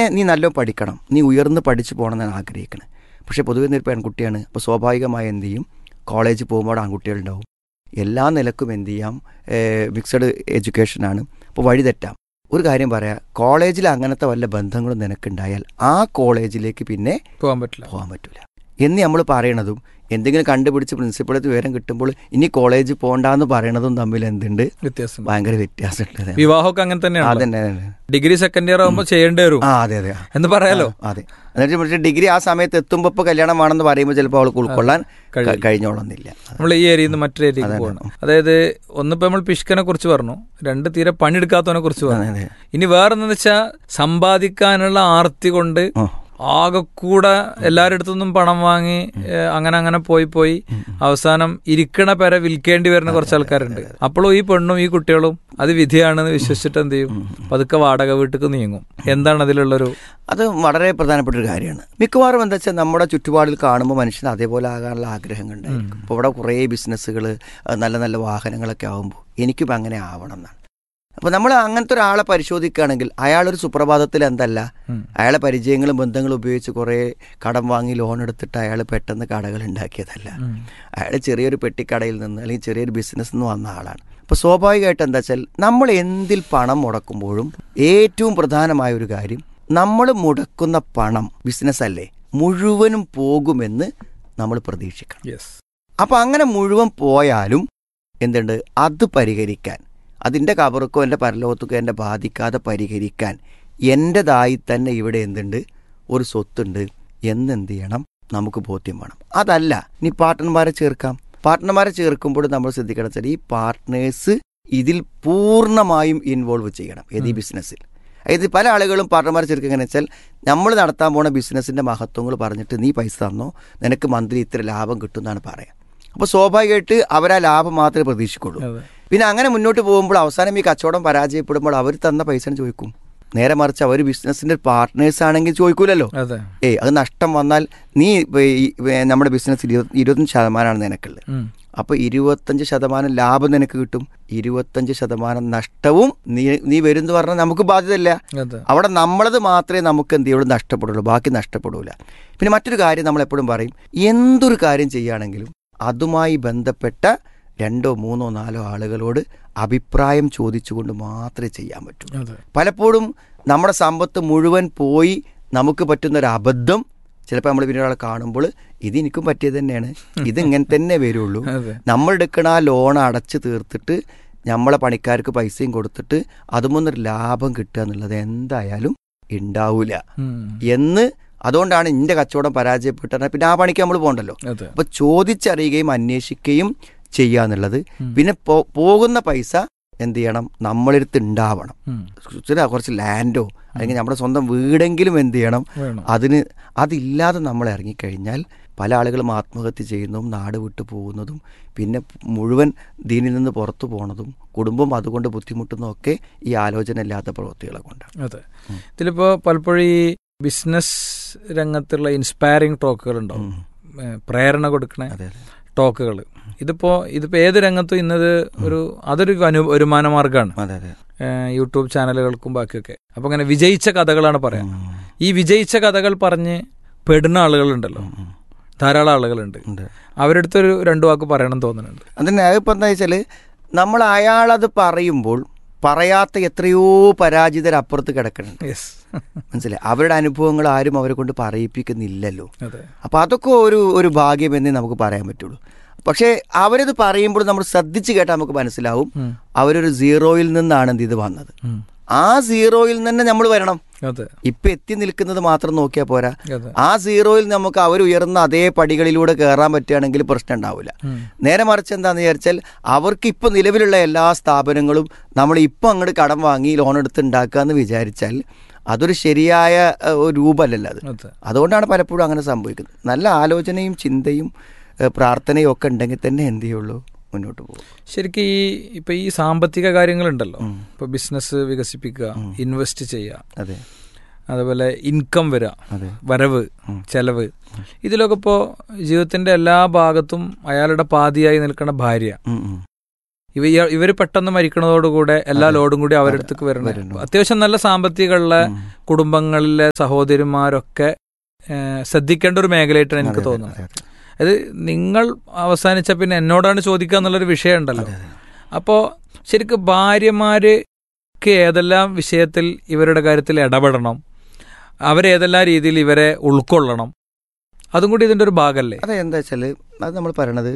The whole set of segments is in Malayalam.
നീ നല്ല പഠിക്കണം നീ ഉയർന്ന് പഠിച്ചു പോകണം എന്നാണ് ആഗ്രഹിക്കുന്നത് പക്ഷേ പൊതുവെ ഒരു പെൺകുട്ടിയാണ് അപ്പോൾ സ്വാഭാവികമായി എന്ത് ചെയ്യും കോളേജിൽ പോകുമ്പോൾ ആൺകുട്ടികളുണ്ടാവും എല്ലാ നിലക്കും എന്ത് ചെയ്യാം മിക്സഡ് എഡ്യൂക്കേഷനാണ് അപ്പോൾ വഴി തെറ്റാം ഒരു കാര്യം പറയാം കോളേജിൽ അങ്ങനത്തെ വല്ല ബന്ധങ്ങളും നിനക്കുണ്ടായാൽ ആ കോളേജിലേക്ക് പിന്നെ പോകാൻ പറ്റില്ല പോകാൻ പറ്റില്ല എന്ന് നമ്മൾ പറയണതും എന്തെങ്കിലും കണ്ടുപിടിച്ച് പ്രിൻസിപ്പളത്ത് വിവരം കിട്ടുമ്പോൾ ഇനി കോളേജിൽ പോകണ്ടെന്ന് പറയണതും തമ്മിൽ എന്തുണ്ട് വ്യത്യാസം ഭയങ്കര വ്യത്യാസമുണ്ട് വിവാഹമൊക്കെ അങ്ങനെ തന്നെയാണ് അതന്നെ അതന്നെ. ഡിഗ്രി സെക്കൻഡ് ഇയർ ആകുമ്പോൾ ചെയ്യേണ്ടി വരും ആ അതെ അതെ എന്ന് പറയാലോ ആ, അതെ എന്നിട്ട് പക്ഷേ ഡിഗ്രി ആ സമയത്ത് എത്തുമ്പോൾ ഇപ്പോൾ കല്യാണം വേണമെന്ന് പറയുമ്പോൾ ചിലപ്പോൾ അവൾക്ക് ഉൾക്കൊള്ളാൻ ക- കഴിഞ്ഞോളന്നില്ല നമ്മൾ ഈ ഏരിയയിൽ നിന്ന് മറ്റൊരു ഏരിയയിലേക്ക് പോകണം അതായത് ഒന്നിപ്പോ നമ്മൾ പിഷ്കനെ കുറിച്ച് പറഞ്ഞു രണ്ട് തീരെ പണിയെടുക്കാത്തവനെ കുറിച്ച് പറഞ്ഞു അതെ. ഇനി വേറെന്താന്ന് വെച്ചാൽ സമ്പാദിക്കാനുള്ള ആർത്തി കൊണ്ട് ആ. ആകെ കൂടെ എല്ലാവരുടെ അടുത്തുനിന്നും പണം വാങ്ങി ഏഹ്, അങ്ങനെ അങ്ങനെ പോയി പോയി അവസാനം ഇരിക്കണ പെര വിൽക്കേണ്ടി വരുന്ന കുറച്ച് ആൾക്കാരുണ്ട് അപ്പോഴും ഈ പെണ്ണും ഈ കുട്ടികളും അത് വിധിയാണെന്ന് വിശ്വസിച്ചിട്ട് എന്ത് ചെയ്യും പതുക്കെ വാടക വീട്ടിക്ക് നീങ്ങും എന്താണ് അതിലുള്ളൊരു അത് വളരെ പ്രധാനപ്പെട്ട ഒരു കാര്യമാണ് മിക്കവാറും എന്താ വെച്ചാൽ നമ്മുടെ ചുറ്റുപാടിൽ കാണുമ്പോൾ മനുഷ്യന് അതേപോലെ ആകാനുള്ള ആഗ്രഹങ്ങൾ ഉണ്ടായിരിക്കും ഇപ്പോൾ ഇവിടെ കുറേ ബിസിനസ്സുകൾ നല്ല നല്ല വാഹനങ്ങളൊക്കെ ആകുമ്പോൾ എനിക്കും അങ്ങനെ ആവണം എന്നാണ് അപ്പോൾ നമ്മൾ അങ്ങനത്തെ ഒരാളെ പരിശോധിക്കുകയാണെങ്കിൽ അയാളൊരു സുപ്രഭാതത്തിൽ എന്തല്ല അയാളെ പരിചയങ്ങളും ബന്ധങ്ങളും ഉപയോഗിച്ച് കുറേ കടം വാങ്ങി ലോൺ എടുത്തിട്ട് അയാൾ പെട്ടെന്ന് കടകൾ ഉണ്ടാക്കിയതല്ല അയാൾ ചെറിയൊരു പെട്ടിക്കടയിൽ നിന്ന് അല്ലെങ്കിൽ ചെറിയൊരു ബിസിനസ് നിന്ന് വന്ന ആളാണ് അപ്പോൾ സ്വാഭാവികമായിട്ട് എന്താ വെച്ചാൽ നമ്മൾ എന്തിൽ പണം മുടക്കുമ്പോഴും ഏറ്റവും പ്രധാനമായ ഒരു കാര്യം നമ്മൾ മുടക്കുന്ന പണം ബിസിനസ് അല്ലേ മുഴുവനും പോകുമെന്ന് നമ്മൾ പ്രതീക്ഷിക്കണം യെസ് അപ്പോൾ അങ്ങനെ മുഴുവൻ പോയാലും എന്തുണ്ട് അത് പരിഹരിക്കാൻ അതിൻ്റെ കബറുക്കോ എൻ്റെ പരലോകത്തുക്കോ എന്നെ ബാധിക്കാതെ പരിഹരിക്കാൻ എൻ്റെതായി തന്നെ ഇവിടെ എന്തുണ്ട് ഒരു സ്വത്തുണ്ട് എന്നെന്ത് ചെയ്യണം നമുക്ക് ബോധ്യം വേണം അതല്ല നീ പാർട്ട്ണർമാരെ ചേർക്കാം പാർട്ട്ണർമാരെ ചേർക്കുമ്പോൾ നമ്മൾ ശ്രദ്ധിക്കണം വെച്ചാൽ ഈ പാർട്ട്നേഴ്സ് ഇതിൽ പൂർണ്ണമായും ഇൻവോൾവ് ചെയ്യണം ഏത് ഈ ബിസിനസ്സിൽ അതായത് പല ആളുകളും പാർട്ട്ണർമാരെ ചേർക്കുക എങ്ങനെ വെച്ചാൽ നമ്മൾ നടത്താൻ പോണ ബിസിനസ്സിൻ്റെ മഹത്വങ്ങൾ പറഞ്ഞിട്ട് നീ പൈസ തന്നോ നിനക്ക് മന്ത്ലി ഇത്ര ലാഭം കിട്ടും എന്നാണ് പറയാം അപ്പോൾ സ്വാഭാവികമായിട്ട് അവർ ആ ലാഭം മാത്രമേ പ്രതീക്ഷിക്കുള്ളൂ അതെ. പിന്നെ അങ്ങനെ മുന്നോട്ട് പോകുമ്പോൾ അവസാനം ഈ കച്ചവടം പരാജയപ്പെടുമ്പോൾ അവർ തന്ന പൈസ ചോദിക്കും നേരെ മറിച്ച് അവർ ബിസിനസ്സിന്റെ പാർട്ട്നേഴ്സ് ആണെങ്കിൽ ചോദിക്കൂലല്ലോ അതെ ഏയ് അത് നഷ്ടം വന്നാൽ നീ ഇപ്പൊ ഈ, ഏ, നമ്മുടെ ബിസിനസ് ഇരുപത്തഞ്ച് ശതമാനമാണ് നിനക്കുള്ളത് ഉം. അപ്പോൾ ഇരുപത്തഞ്ച് ശതമാനം ലാഭം നിനക്ക് കിട്ടും ഇരുപത്തഞ്ച് ശതമാനം നഷ്ടവും നീ നീ വരും എന്ന് പറഞ്ഞാൽ നമുക്ക് ബാധ്യതയില്ല അതെ അവിടെ നമ്മളത് മാത്രമേ നമുക്ക് എന്ത് ചെയ്യുള്ളൂ നഷ്ടപ്പെടുള്ളൂ ബാക്കി നഷ്ടപ്പെടൂല പിന്നെ മറ്റൊരു കാര്യം നമ്മൾ എപ്പോഴും പറയും എന്തൊരു കാര്യം ചെയ്യുകയാണെങ്കിലും അതുമായി ബന്ധപ്പെട്ട രണ്ടോ മൂന്നോ നാലോ ആളുകളോട് അഭിപ്രായം ചോദിച്ചുകൊണ്ട് മാത്രമേ ചെയ്യാൻ പറ്റൂ അതെ പലപ്പോഴും നമ്മുടെ സമ്പത്ത് മുഴുവൻ പോയി നമുക്ക് പറ്റുന്ന ഒരു അബദ്ധം ചിലപ്പോൾ നമ്മൾ പിന്നെ ഒരാളെ കാണുമ്പോൾ ഇത് എനിക്കും പറ്റിയത് തന്നെയാണ് ഇത് ഇങ്ങനെ തന്നെ വരുള്ളൂ അതെ നമ്മൾ എടുക്കണ ആ ലോൺ അടച്ച് തീർത്തിട്ട് നമ്മളെ പണിക്കാർക്ക് പൈസയും കൊടുത്തിട്ട് അതുമൊന്നൊരു ലാഭം കിട്ടുക എന്നുള്ളത് എന്തായാലും ഉണ്ടാവൂല ഉം. എന്ന് അതുകൊണ്ടാണ് ഇന്റെ കച്ചവടം പരാജയപ്പെട്ടത് പിന്നെ ആ പണിക്ക് നമ്മൾ പോകണ്ടല്ലോ അതെ അപ്പൊ ചോദിച്ചറിയുകയും അന്വേഷിക്കുകയും ചെയ്യുക എന്നുള്ളത് പിന്നെ പോ- പോകുന്ന പൈസ എന്ത് ചെയ്യണം നമ്മളെടുത്ത് ഉണ്ടാവണം ഉം. ചില കുറച്ച് ലാൻഡോ അല്ലെങ്കിൽ നമ്മുടെ സ്വന്തം വീടെങ്കിലും എന്ത് ചെയ്യണം വേണം അതിന് അതില്ലാതെ നമ്മൾ ഇറങ്ങിക്കഴിഞ്ഞാൽ പല ആളുകളും ആത്മഹത്യ ചെയ്യുന്നതും നാട് വിട്ടു പോകുന്നതും പിന്നെ മുഴുവൻ ദീനിൽ നിന്ന് പുറത്തു പോകുന്നതും കുടുംബം അതുകൊണ്ട് ബുദ്ധിമുട്ടുന്നതും ഒക്കെ ഈ ആലോചന ഇല്ലാത്ത പ്രവൃത്തികളെ കൊണ്ടാണ് അതെ ഇതിലിപ്പോ പലപ്പോഴും ഈ ബിസിനസ് രംഗത്തുള്ള ഇൻസ്പയറിംഗ് ടോക്കുകൾ ഉണ്ടാവും ഏഹ് പ്രേരണ കൊടുക്കണ അതെ അതെ ടോക്കുകൾ ഇതിപ്പോ ഇതിപ്പോ ഏത് രംഗത്തും ഇന്നത് ഒരു അതൊരു അനു വരുമാന മാർഗ്ഗമാണ് അതെ അതെ ഏഹ് യൂട്യൂബ് ചാനലുകൾക്കും ബാക്കിയൊക്കെ അപ്പൊ അങ്ങനെ വിജയിച്ച കഥകളാണ് പറയാം ഉം. ഈ വിജയിച്ച കഥകൾ പറഞ്ഞ് പെടുന്ന ആളുകളുണ്ടല്ലോ ഉം. ധാരാളം ആളുകളുണ്ട് ഉണ്ട് അവരുടെ അടുത്തൊരു രണ്ടു വാക്ക് പറയണം തോന്നുന്നുണ്ട് അതിന് അതിപ്പോൾ എന്താ വെച്ചാൽ നമ്മൾ അയാളത് പറയുമ്പോൾ പറയാത്ത എത്രയോ പരാജിതരപ്പുറത്ത് കിടക്കുന്നുണ്ട് യെസ് മനസ്സിലായി അവരുടെ അനുഭവങ്ങൾ ആരും അവരെ കൊണ്ട് പറയിപ്പിക്കുന്നില്ലല്ലോ അതെ അപ്പോൾ അതൊക്കെ ഒരു ഒരു ഭാഗ്യമെന്നേ നമുക്ക് പറയാൻ പറ്റുള്ളൂ പക്ഷേ അവരിത് പറയുമ്പോൾ നമ്മൾ ശ്രദ്ധിച്ച് കേട്ടാൽ നമുക്ക് മനസ്സിലാവും ഉം. അവരൊരു സീറോയിൽ നിന്നാണ് എന്ത് ഇത് വന്നത് ഉം. ആ സീറോയിൽ നിന്ന് തന്നെ നമ്മൾ വരണം അതെ ഇപ്പം എത്തി നിൽക്കുന്നത് മാത്രം നോക്കിയാൽ പോരാ അതെ ആ സീറോയിൽ നമുക്ക് അവർ ഉയർന്ന അതേ പടികളിലൂടെ കയറാൻ പറ്റുകയാണെങ്കിൽ പ്രശ്നം ഉണ്ടാവില്ല ഉം. നേരെ മറിച്ച് എന്താന്ന് വിചാരിച്ചാൽ അവർക്ക് ഇപ്പം നിലവിലുള്ള എല്ലാ സ്ഥാപനങ്ങളും നമ്മൾ ഇപ്പം അങ്ങോട്ട് കടം വാങ്ങി ലോൺ എടുത്ത് ഉണ്ടാക്കുക എന്ന് വിചാരിച്ചാൽ അതൊരു ശരിയായ ഏഹ്, ഒരു രൂപമല്ലല്ലോ അത് അതെ അതുകൊണ്ടാണ് പലപ്പോഴും അങ്ങനെ സംഭവിക്കുന്നത് നല്ല ആലോചനയും ചിന്തയും ഏഹ്, പ്രാർത്ഥനയും ഒക്കെ ഉണ്ടെങ്കിൽ തന്നെ എന്ത് ചെയ്യുള്ളൂ മുന്നോട്ട് പോകും ശരിക്കും ഈ ഇപ്പൊ ഈ സാമ്പത്തിക കാര്യങ്ങളുണ്ടല്ലോ ഇപ്പൊ ബിസിനസ് വികസിപ്പിക്കുക ഇൻവെസ്റ്റ് ചെയ്യുക അതെ അതുപോലെ ഇൻകം വരിക അതെ വരവ് ചെലവ് ഇതിലൊക്കെ ഇപ്പോൾ ജീവിതത്തിന്റെ എല്ലാ ഭാഗത്തും അയാളുടെ പാതിയായി നിൽക്കുന്ന ഭാര്യ ഉം, ഉം. ഇവ ഇവർ പെട്ടെന്ന് മരിക്കണതോടുകൂടെ എല്ലാ ലോഡും കൂടി അവരുടെ അടുത്തേക്ക് വരണം വരുന്നു. അത്യാവശ്യം നല്ല സാമ്പത്തികമുള്ള ഉം. കുടുംബങ്ങളിലെ സഹോദരിമാരൊക്കെ ഏഹ്, ശ്രദ്ധിക്കേണ്ട ഒരു മേഖലയായിട്ടാണ് എനിക്ക് അതെ, തോന്നുന്നത് അതെ, അതെ. അത് നിങ്ങൾ അവസാനിച്ച പിന്നെ എന്നോടാണ് ചോദിക്കുക എന്നുള്ളൊരു വിഷയം ഉണ്ടല്ലോ അതെ, അതെ. അപ്പോൾ ശരിക്കും ഭാര്യമാർക്ക് ഏതെല്ലാം വിഷയത്തിൽ ഇവരുടെ കാര്യത്തിൽ ഇടപെടണം അവരേതെല്ലാം രീതിയിൽ ഇവരെ ഉൾക്കൊള്ളണം അതും കൂടി ഇതിന്റെ ഒരു ഭാഗമല്ലേ അതെ എന്താ വെച്ചാൽ അത് നമ്മൾ പറയണത്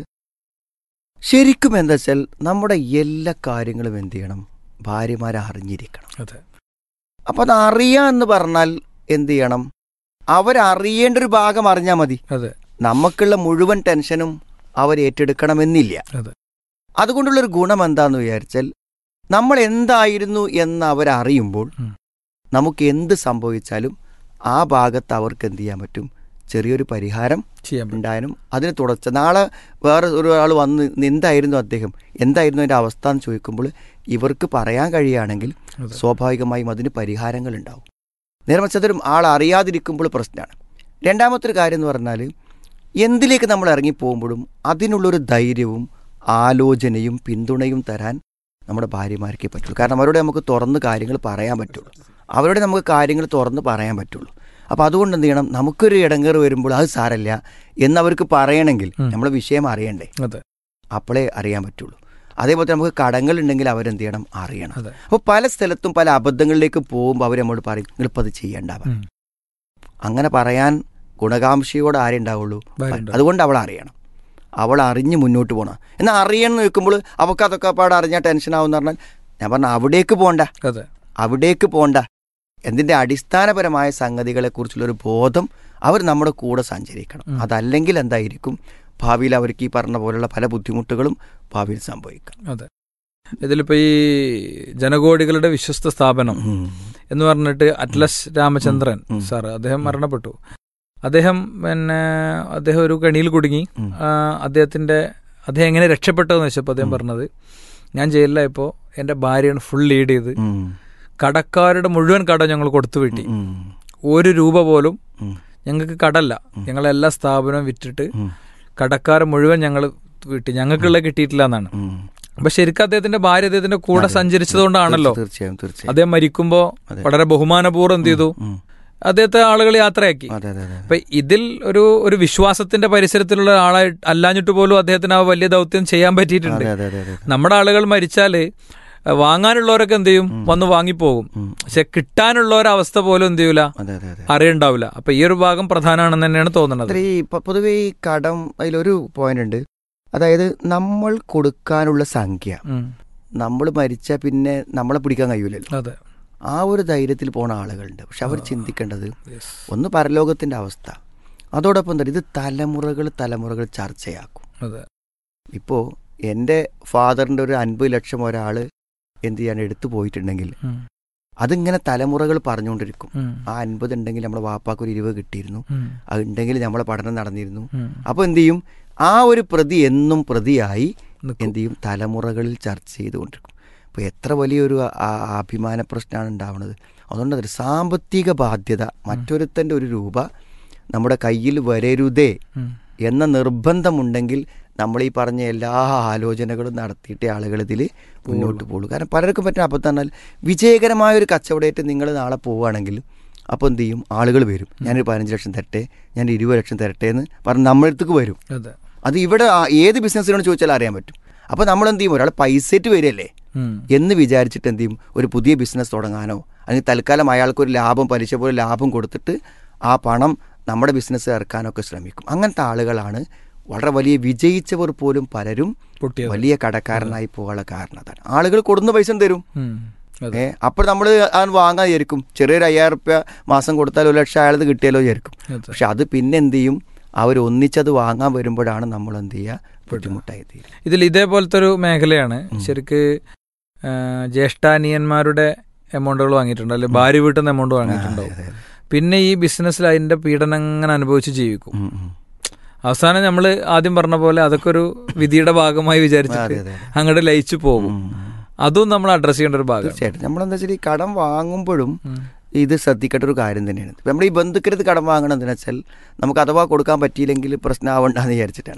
ശരിക്കും എന്താ വെച്ചാൽ നമ്മുടെ എല്ലാ കാര്യങ്ങളും എന്ത് ചെയ്യണം ഭാര്യമാരെ അറിഞ്ഞിരിക്കണം അതെ അപ്പം അത് അറിയാന്ന് പറഞ്ഞാൽ എന്ത് ചെയ്യണം അവരറിയേണ്ട ഒരു ഭാഗം അറിഞ്ഞാൽ മതി അതെ നമുക്കുള്ള മുഴുവൻ ടെൻഷനും അവർ ഏറ്റെടുക്കണമെന്നില്ല അതെ. അതുകൊണ്ടുള്ളൊരു ഗുണം എന്താന്ന് വിചാരിച്ചാൽ നമ്മൾ എന്തായിരുന്നു എന്ന് അവരറിയുമ്പോൾ ഉം. നമുക്ക് എന്ത് സംഭവിച്ചാലും ആ ഭാഗത്ത് അവർക്ക് എന്ത് ചെയ്യാൻ പറ്റും ചെറിയൊരു പരിഹാരം ചെയ്യാൻ പറ്റും ഉണ്ടായാലും അതിന് തുടർച്ച നാളെ വേറെ ഒരാൾ വന്ന് എന്തായിരുന്നു അദ്ദേഹം എന്തായിരുന്നു അതിൻ്റെ അവസ്ഥ എന്ന് ചോദിക്കുമ്പോൾ ഇവർക്ക് പറയാൻ കഴിയുകയാണെങ്കിൽ അതെ. സ്വാഭാവികമായും അതിന് പരിഹാരങ്ങൾ ഉണ്ടാവും നേരെ മറിച്ച് അതൊരു ആൾ അറിയാതിരിക്കുമ്പോൾ പ്രശ്നമാണ് രണ്ടാമത്തെ ഒരു കാര്യം എന്ന് പറഞ്ഞാൽ എന്തിലേക്ക് നമ്മൾ ഇറങ്ങിപ്പോകുമ്പോഴും അതിനുള്ളൊരു ധൈര്യവും ആലോചനയും പിന്തുണയും തരാൻ നമ്മുടെ ഭാര്യമാർക്കേ പറ്റുള്ളൂ കാരണം അവരോട് നമുക്ക് തുറന്ന് കാര്യങ്ങൾ പറയാൻ പറ്റുള്ളൂ അവരോട് നമുക്ക് കാര്യങ്ങൾ തുറന്ന് പറയാൻ പറ്റുള്ളൂ അപ്പോൾ അതുകൊണ്ട് എന്ത് ചെയ്യണം നമുക്കൊരു ഇടങ്ങേറ് വരുമ്പോൾ അത് സാരല്ല എന്നവർക്ക് പറയണമെങ്കിൽ ഉം. നമ്മളെ വിഷയം അറിയണ്ടേ അതെ അപ്പോഴേ അറിയാൻ പറ്റുള്ളൂ അതേപോലെ തന്നെ നമുക്ക് കടങ്ങൾ ഉണ്ടെങ്കിൽ അവരെന്ത് ചെയ്യണം അറിയണം അതെ അപ്പോൾ പല സ്ഥലത്തും പല അബദ്ധങ്ങളിലേക്ക് പോകുമ്പോൾ അവർ നമ്മോട് പറയും നിങ്ങളിപ്പോൾ അത് ചെയ്യണ്ട പറയും. ഉം. അങ്ങനെ പറയാൻ ഗുണകാംക്ഷയോട് ആരേ ഉണ്ടാവുള്ളൂ ഭാര്യ ഉണ്ടാവും. അതുകൊണ്ട് അവൾ അറിയണം അവൾ അറിഞ്ഞ് മുന്നോട്ട് പോകണം എന്നാൽ അറിയണം എന്ന് നിൽക്കുമ്പോൾ അവൾക്ക് അതൊക്കെ പാടെ അറിഞ്ഞാൽ ടെൻഷൻ ആവും എന്ന് പറഞ്ഞാൽ ഞാൻ പറഞ്ഞ അവിടേക്ക് പോകണ്ട അതെ അവിടേക്ക് പോകണ്ട എന്തിൻ്റെ അടിസ്ഥാനപരമായ സംഗതികളെക്കുറിച്ചുള്ളൊരു ബോധം അവർ നമ്മുടെ കൂടെ സഞ്ചരിക്കണം ഉം. അതല്ലെങ്കിൽ എന്തായിരിക്കും ഭാവിയിൽ അവർക്ക് ഈ പറഞ്ഞ പോലുള്ള പല ബുദ്ധിമുട്ടുകളും ഭാവിയിൽ സംഭവിക്കാം അതെ ഇതിലിപ്പോ ഈ ജനകോടികളുടെ വിശ്വസ്ത സ്ഥാപനം ഉം. എന്ന് പറഞ്ഞിട്ട് അറ്റ്ലസ് രാമചന്ദ്രൻ ഉം. സാർ അദ്ദേഹം മരണപ്പെട്ടു അദ്ദേഹം പിന്നെ അദ്ദേഹം ഒരു കണിയിൽ കുടുങ്ങി ഉം. ആ, അദ്ദേഹത്തിന്റെ അദ്ദേഹം എങ്ങനെ രക്ഷപ്പെട്ടതെന്ന് വെച്ചപ്പോൾ അദ്ദേഹം ഉം. പറഞ്ഞത് ഞാൻ ജയിലിലായപ്പോൾ എൻ്റെ ഭാര്യയാണ് ഫുൾ ലീഡ് ചെയ്ത് ഉം. കടക്കാരുടെ മുഴുവൻ കട ഞങ്ങൾ കൊടുത്തു വിട്ടി ഉം. ഒരു രൂപ പോലും ഉം. ഞങ്ങൾക്ക് കടല്ല ഞങ്ങളെല്ലാ സ്ഥാപനവും വിറ്റിട്ട് ഉം. കടക്കാരെ മുഴുവൻ ഞങ്ങൾ വിട്ടി ഞങ്ങൾക്കുള്ള കിട്ടിയിട്ടില്ല എന്നാണ് ഉം. അപ്പൊ ശരിക്കും അദ്ദേഹത്തിന്റെ ഭാര്യ അദ്ദേഹത്തിന്റെ കൂടെ അതെ. സഞ്ചരിച്ചതുകൊണ്ടാണല്ലോ തീർച്ചയായും തീർച്ചയായും അദ്ദേഹം മരിക്കുമ്പോ അതെ. വളരെ ബഹുമാനപൂർവ്വം എന്ത് ചെയ്തു ഉം. അദ്ദേഹത്തെ ആളുകൾ യാത്രയാക്കി അതെ അതെ അതെ അപ്പൊ ഇതിൽ ഒരു ഒരു വിശ്വാസത്തിന്റെ പരിസരത്തിലുള്ള ആളായി അല്ലാഞ്ഞിട്ട് പോലും അദ്ദേഹത്തിന് ആ വലിയ ദൗത്യം ചെയ്യാൻ പറ്റിയിട്ടുണ്ട് അതെ അതെ അതെ അതെ നമ്മുടെ ആളുകൾ മരിച്ചാല് അഹ് വാങ്ങാനുള്ളവരൊക്കെ എന്ത് ചെയ്യും വന്ന് വാങ്ങിപ്പോകും ഉം. പക്ഷെ കിട്ടാനുള്ള ഒരവസ്ഥ പോലും എന്ത് ചെയ്യൂല അതെ അതെ അതെ അറിയണ്ടാവില്ല അപ്പൊ ഈ ഒരു ഭാഗം പ്രധാനമാണെന്ന് തന്നെയാണ് തോന്നുന്നത് അത്ര ഈ പ- പൊതുവേ ഈ കടം അതിലൊരു പോയിന്റ് ഉണ്ട് അതായത് നമ്മൾ കൊടുക്കാനുള്ള സംഖ്യ ഉം. നമ്മൾ മരിച്ച പിന്നെ നമ്മളെ പിടിക്കാൻ കഴിയൂലല്ലോ അതെ ആ ഒരു ധൈര്യത്തിൽ പോണ ആളുകളുണ്ട് പക്ഷെ അവർ ചിന്തിക്കേണ്ടത് Yes. ഒന്ന് പരലോകത്തിന്റെ അവസ്ഥ അതോടൊപ്പം തന്നെ ഇത് തലമുറകൾ തലമുറകൾ ചർച്ചയാക്കും അതെ ഇപ്പോൾ എൻ്റെ ഫാദറിൻ്റെ ഒരു അൻപത് ലക്ഷം ഒരാൾ എന്ത് ചെയ്യാൻ എടുത്തു പോയിട്ടുണ്ടെങ്കിൽ ഉം. അതിങ്ങനെ തലമുറകൾ പറഞ്ഞുകൊണ്ടിരിക്കും ഉം. ആ അൻപത് ഉണ്ടെങ്കിൽ നമ്മുടെ വാപ്പാക്ക് ഒരു ഇരുപത് കിട്ടിയിരുന്നു ഉം. അത് ഉണ്ടെങ്കിൽ നമ്മളെ പഠനം നടന്നിരുന്നു ഉം. അപ്പോൾ എന്ത് ചെയ്യും ആ ഒരു പ്രതി എന്നും പ്രതിയായി നിൽക്കും. എന്ത് ചെയ്യും തലമുറകളിൽ ചർച്ച ചെയ്തുകൊണ്ടിരിക്കും അപ്പോൾ എത്ര വലിയൊരു ആ- അഭിമാന പ്രശ്നമാണ് ഉണ്ടാവുന്നത് അതുകൊണ്ട് അതൊരു സാമ്പത്തിക ബാധ്യത മറ്റൊരുത്തൻ്റെ ഒരു രൂപ നമ്മുടെ കയ്യിൽ വരരുതേ ഉം. എന്ന നിർബന്ധമുണ്ടെങ്കിൽ നമ്മൾ ഈ പറഞ്ഞ എല്ലാ ആലോചനകളും നടത്തിയിട്ട് ആളുകൾ ഇതിൽ മുന്നോട്ട് പോകുള്ളൂ കാരണം പലർക്കും പറ്റുന്ന അബദ്ധം പറഞ്ഞാൽ വിജയകരമായ ഒരു കച്ചവടമായിട്ട് നിങ്ങൾ നാളെ പോവുകയാണെങ്കിൽ അപ്പോൾ എന്ത് ചെയ്യും ആളുകൾ വരും ഞാനൊരു പതിനഞ്ച് ലക്ഷം തരട്ടെ ഞാൻ ഇരുപത് ലക്ഷം തരട്ടെ എന്ന് പറഞ്ഞ് നമ്മുടെ അടുത്തേക്ക് വരും അതെ അത് ഇവിടെ ആ- ഏത് ബിസിനസ്സിനോട് ചോദിച്ചാൽ അറിയാൻ പറ്റും അപ്പോൾ നമ്മൾ എന്ത് ചെയ്യും ഒരാൾ പൈസയിട്ട് വരികയല്ലേ ഉം. എന്ന് വിചാരിച്ചിട്ട് എന്ത് ചെയ്യും ഒരു പുതിയ ബിസിനസ് തുടങ്ങാനോ അല്ലെങ്കിൽ തൽക്കാലം അയാൾക്ക് ഒരു ലാഭം പലിശ പോലെ ലാഭം കൊടുത്തിട്ട് ആ പണം നമ്മുടെ ബിസിനസ് ഇറക്കാനൊക്കെ ശ്രമിക്കും അങ്ങനത്തെ ആളുകളാണ് വളരെ വലിയ വിജയിച്ചവർ പോലും പലരും പൊട്ടിയത് വലിയ കടക്കാരനായി പോകാനുള്ള കാരണം അതാണ് ആളുകൾ കൊടുന്ന പൈസ തരും ഉം. അതെ ഏ അപ്പോൾ നമ്മൾ അത് വാങ്ങാൻ വിചാരിക്കും ചെറിയൊരു അയ്യായിരം റുപ്യ മാസം കൊടുത്താൽ ഒരു ലക്ഷം അയാളത് കിട്ടിയാലോ വിചാരിക്കും അതെ പക്ഷെ അത് പിന്നെ എന്ത് ചെയ്യും അവർ ഒന്നിച്ചത് വാങ്ങാൻ വരുമ്പോഴാണ് നമ്മൾ എന്ത് ചെയ്യുക ബുദ്ധിമുട്ടായി തീരും ഇതിൽ ഇതേപോലത്തെ ഒരു മേഖലയാണ് ശരിക്ക് ആ, ജ്യേഷ്ഠാനിയന്മാരുടെ എമൗണ്ടുകൾ വാങ്ങിയിട്ടുണ്ട് അല്ലെ ഭാര്യ വീട്ടിൽ നിന്ന് എമൗണ്ട് വാങ്ങിയിട്ടുണ്ടാവും അതെ, അതെ. പിന്നെ ഈ ബിസിനസ്സിൽ അതിന്റെ പീഡനം അങ്ങനെ അനുഭവിച്ച് ജീവിക്കും ഉം, ഉം. അവസാനം നമ്മൾ ആദ്യം പറഞ്ഞ പോലെ അതൊക്കെ ഒരു വിധിയുടെ ഭാഗമായി അതെ, വിചാരിച്ചിട്ട് അതെ, അതെ. അങ്ങോട്ട് ലയിച്ചു പോകും ഉം. അതും നമ്മൾ അഡ്രസ് ചെയ്യേണ്ട ഒരു ഭാഗം തീർച്ചയായിട്ടും നമ്മളെന്താ വെച്ചാൽ ഈ കടം വാങ്ങുമ്പോഴും ഇത് ശ്രദ്ധിക്കേണ്ട ഒരു കാര്യം തന്നെയാണ് ഇപ്പം നമ്മൾ ഈ ബന്ധുക്കരുത് കടം വാങ്ങണം എന്താ വെച്ചാൽ നമുക്ക് അഥവാ കൊടുക്കാൻ പറ്റിയില്ലെങ്കിൽ പ്രശ്നമാവണ്ടെന്ന് വിചാരിച്ചിട്ടാണ് അതെ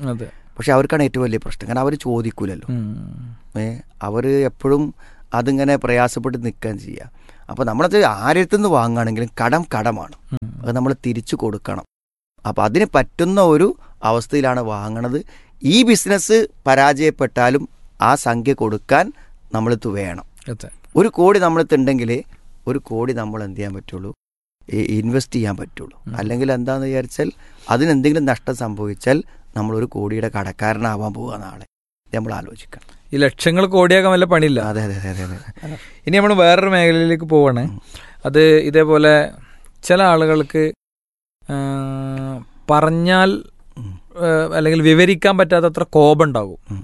പക്ഷെ അവർക്കാണ് ഏറ്റവും വലിയ പ്രശ്നം കാരണം അവർ ചോദിക്കൂലല്ലോ ഉം. ഏ അവർ എപ്പോഴും അതിങ്ങനെ പ്രയാസപ്പെട്ട് നിൽക്കാൻ ചെയ്യുക അപ്പോൾ നമ്മളത് ആരുടെ നിന്ന് വാങ്ങുകയാണെങ്കിലും കടം കടമാണ് ഉം. അത് നമ്മൾ തിരിച്ചു കൊടുക്കണം അപ്പോൾ അതിന് പറ്റുന്ന ഒരു അവസ്ഥയിലാണ് വാങ്ങണത് ഈ ബിസിനസ് പരാജയപ്പെട്ടാലും ആ സംഖ്യ കൊടുക്കാൻ നമ്മളിത് വേണം അതെ ഒരു കോടി നമ്മളിത്തുണ്ടെങ്കിൽ ഒരു കോടി നമ്മൾ എന്ത് ചെയ്യാൻ പറ്റുള്ളൂ ഇൻവെസ്റ്റ് ചെയ്യാൻ പറ്റുള്ളൂ ഉം. അല്ലെങ്കിൽ എന്താണെന്ന് വിചാരിച്ചാൽ അതിനെന്തെങ്കിലും നഷ്ടം സംഭവിച്ചാൽ നമ്മളൊരു കോടിയുടെ കടക്കാരനാവാൻ പോവുക നാളെ ഇത് നമ്മൾ ആലോചിക്കണം ഈ ലക്ഷങ്ങൾ കോടിയാക്കാൻ വല്ല പണിയില്ല അതെ അതെ അതെ അതെ അതെ ഇനി നമ്മൾ വേറൊരു മേഖലയിലേക്ക് പോവാണ് അത് ഇതേപോലെ ചില ആളുകൾക്ക് ആ, പറഞ്ഞാൽ ഉം. ആ, അല്ലെങ്കിൽ വിവരിക്കാൻ പറ്റാത്തത്ര കോപം ഉണ്ടാകും ഉം.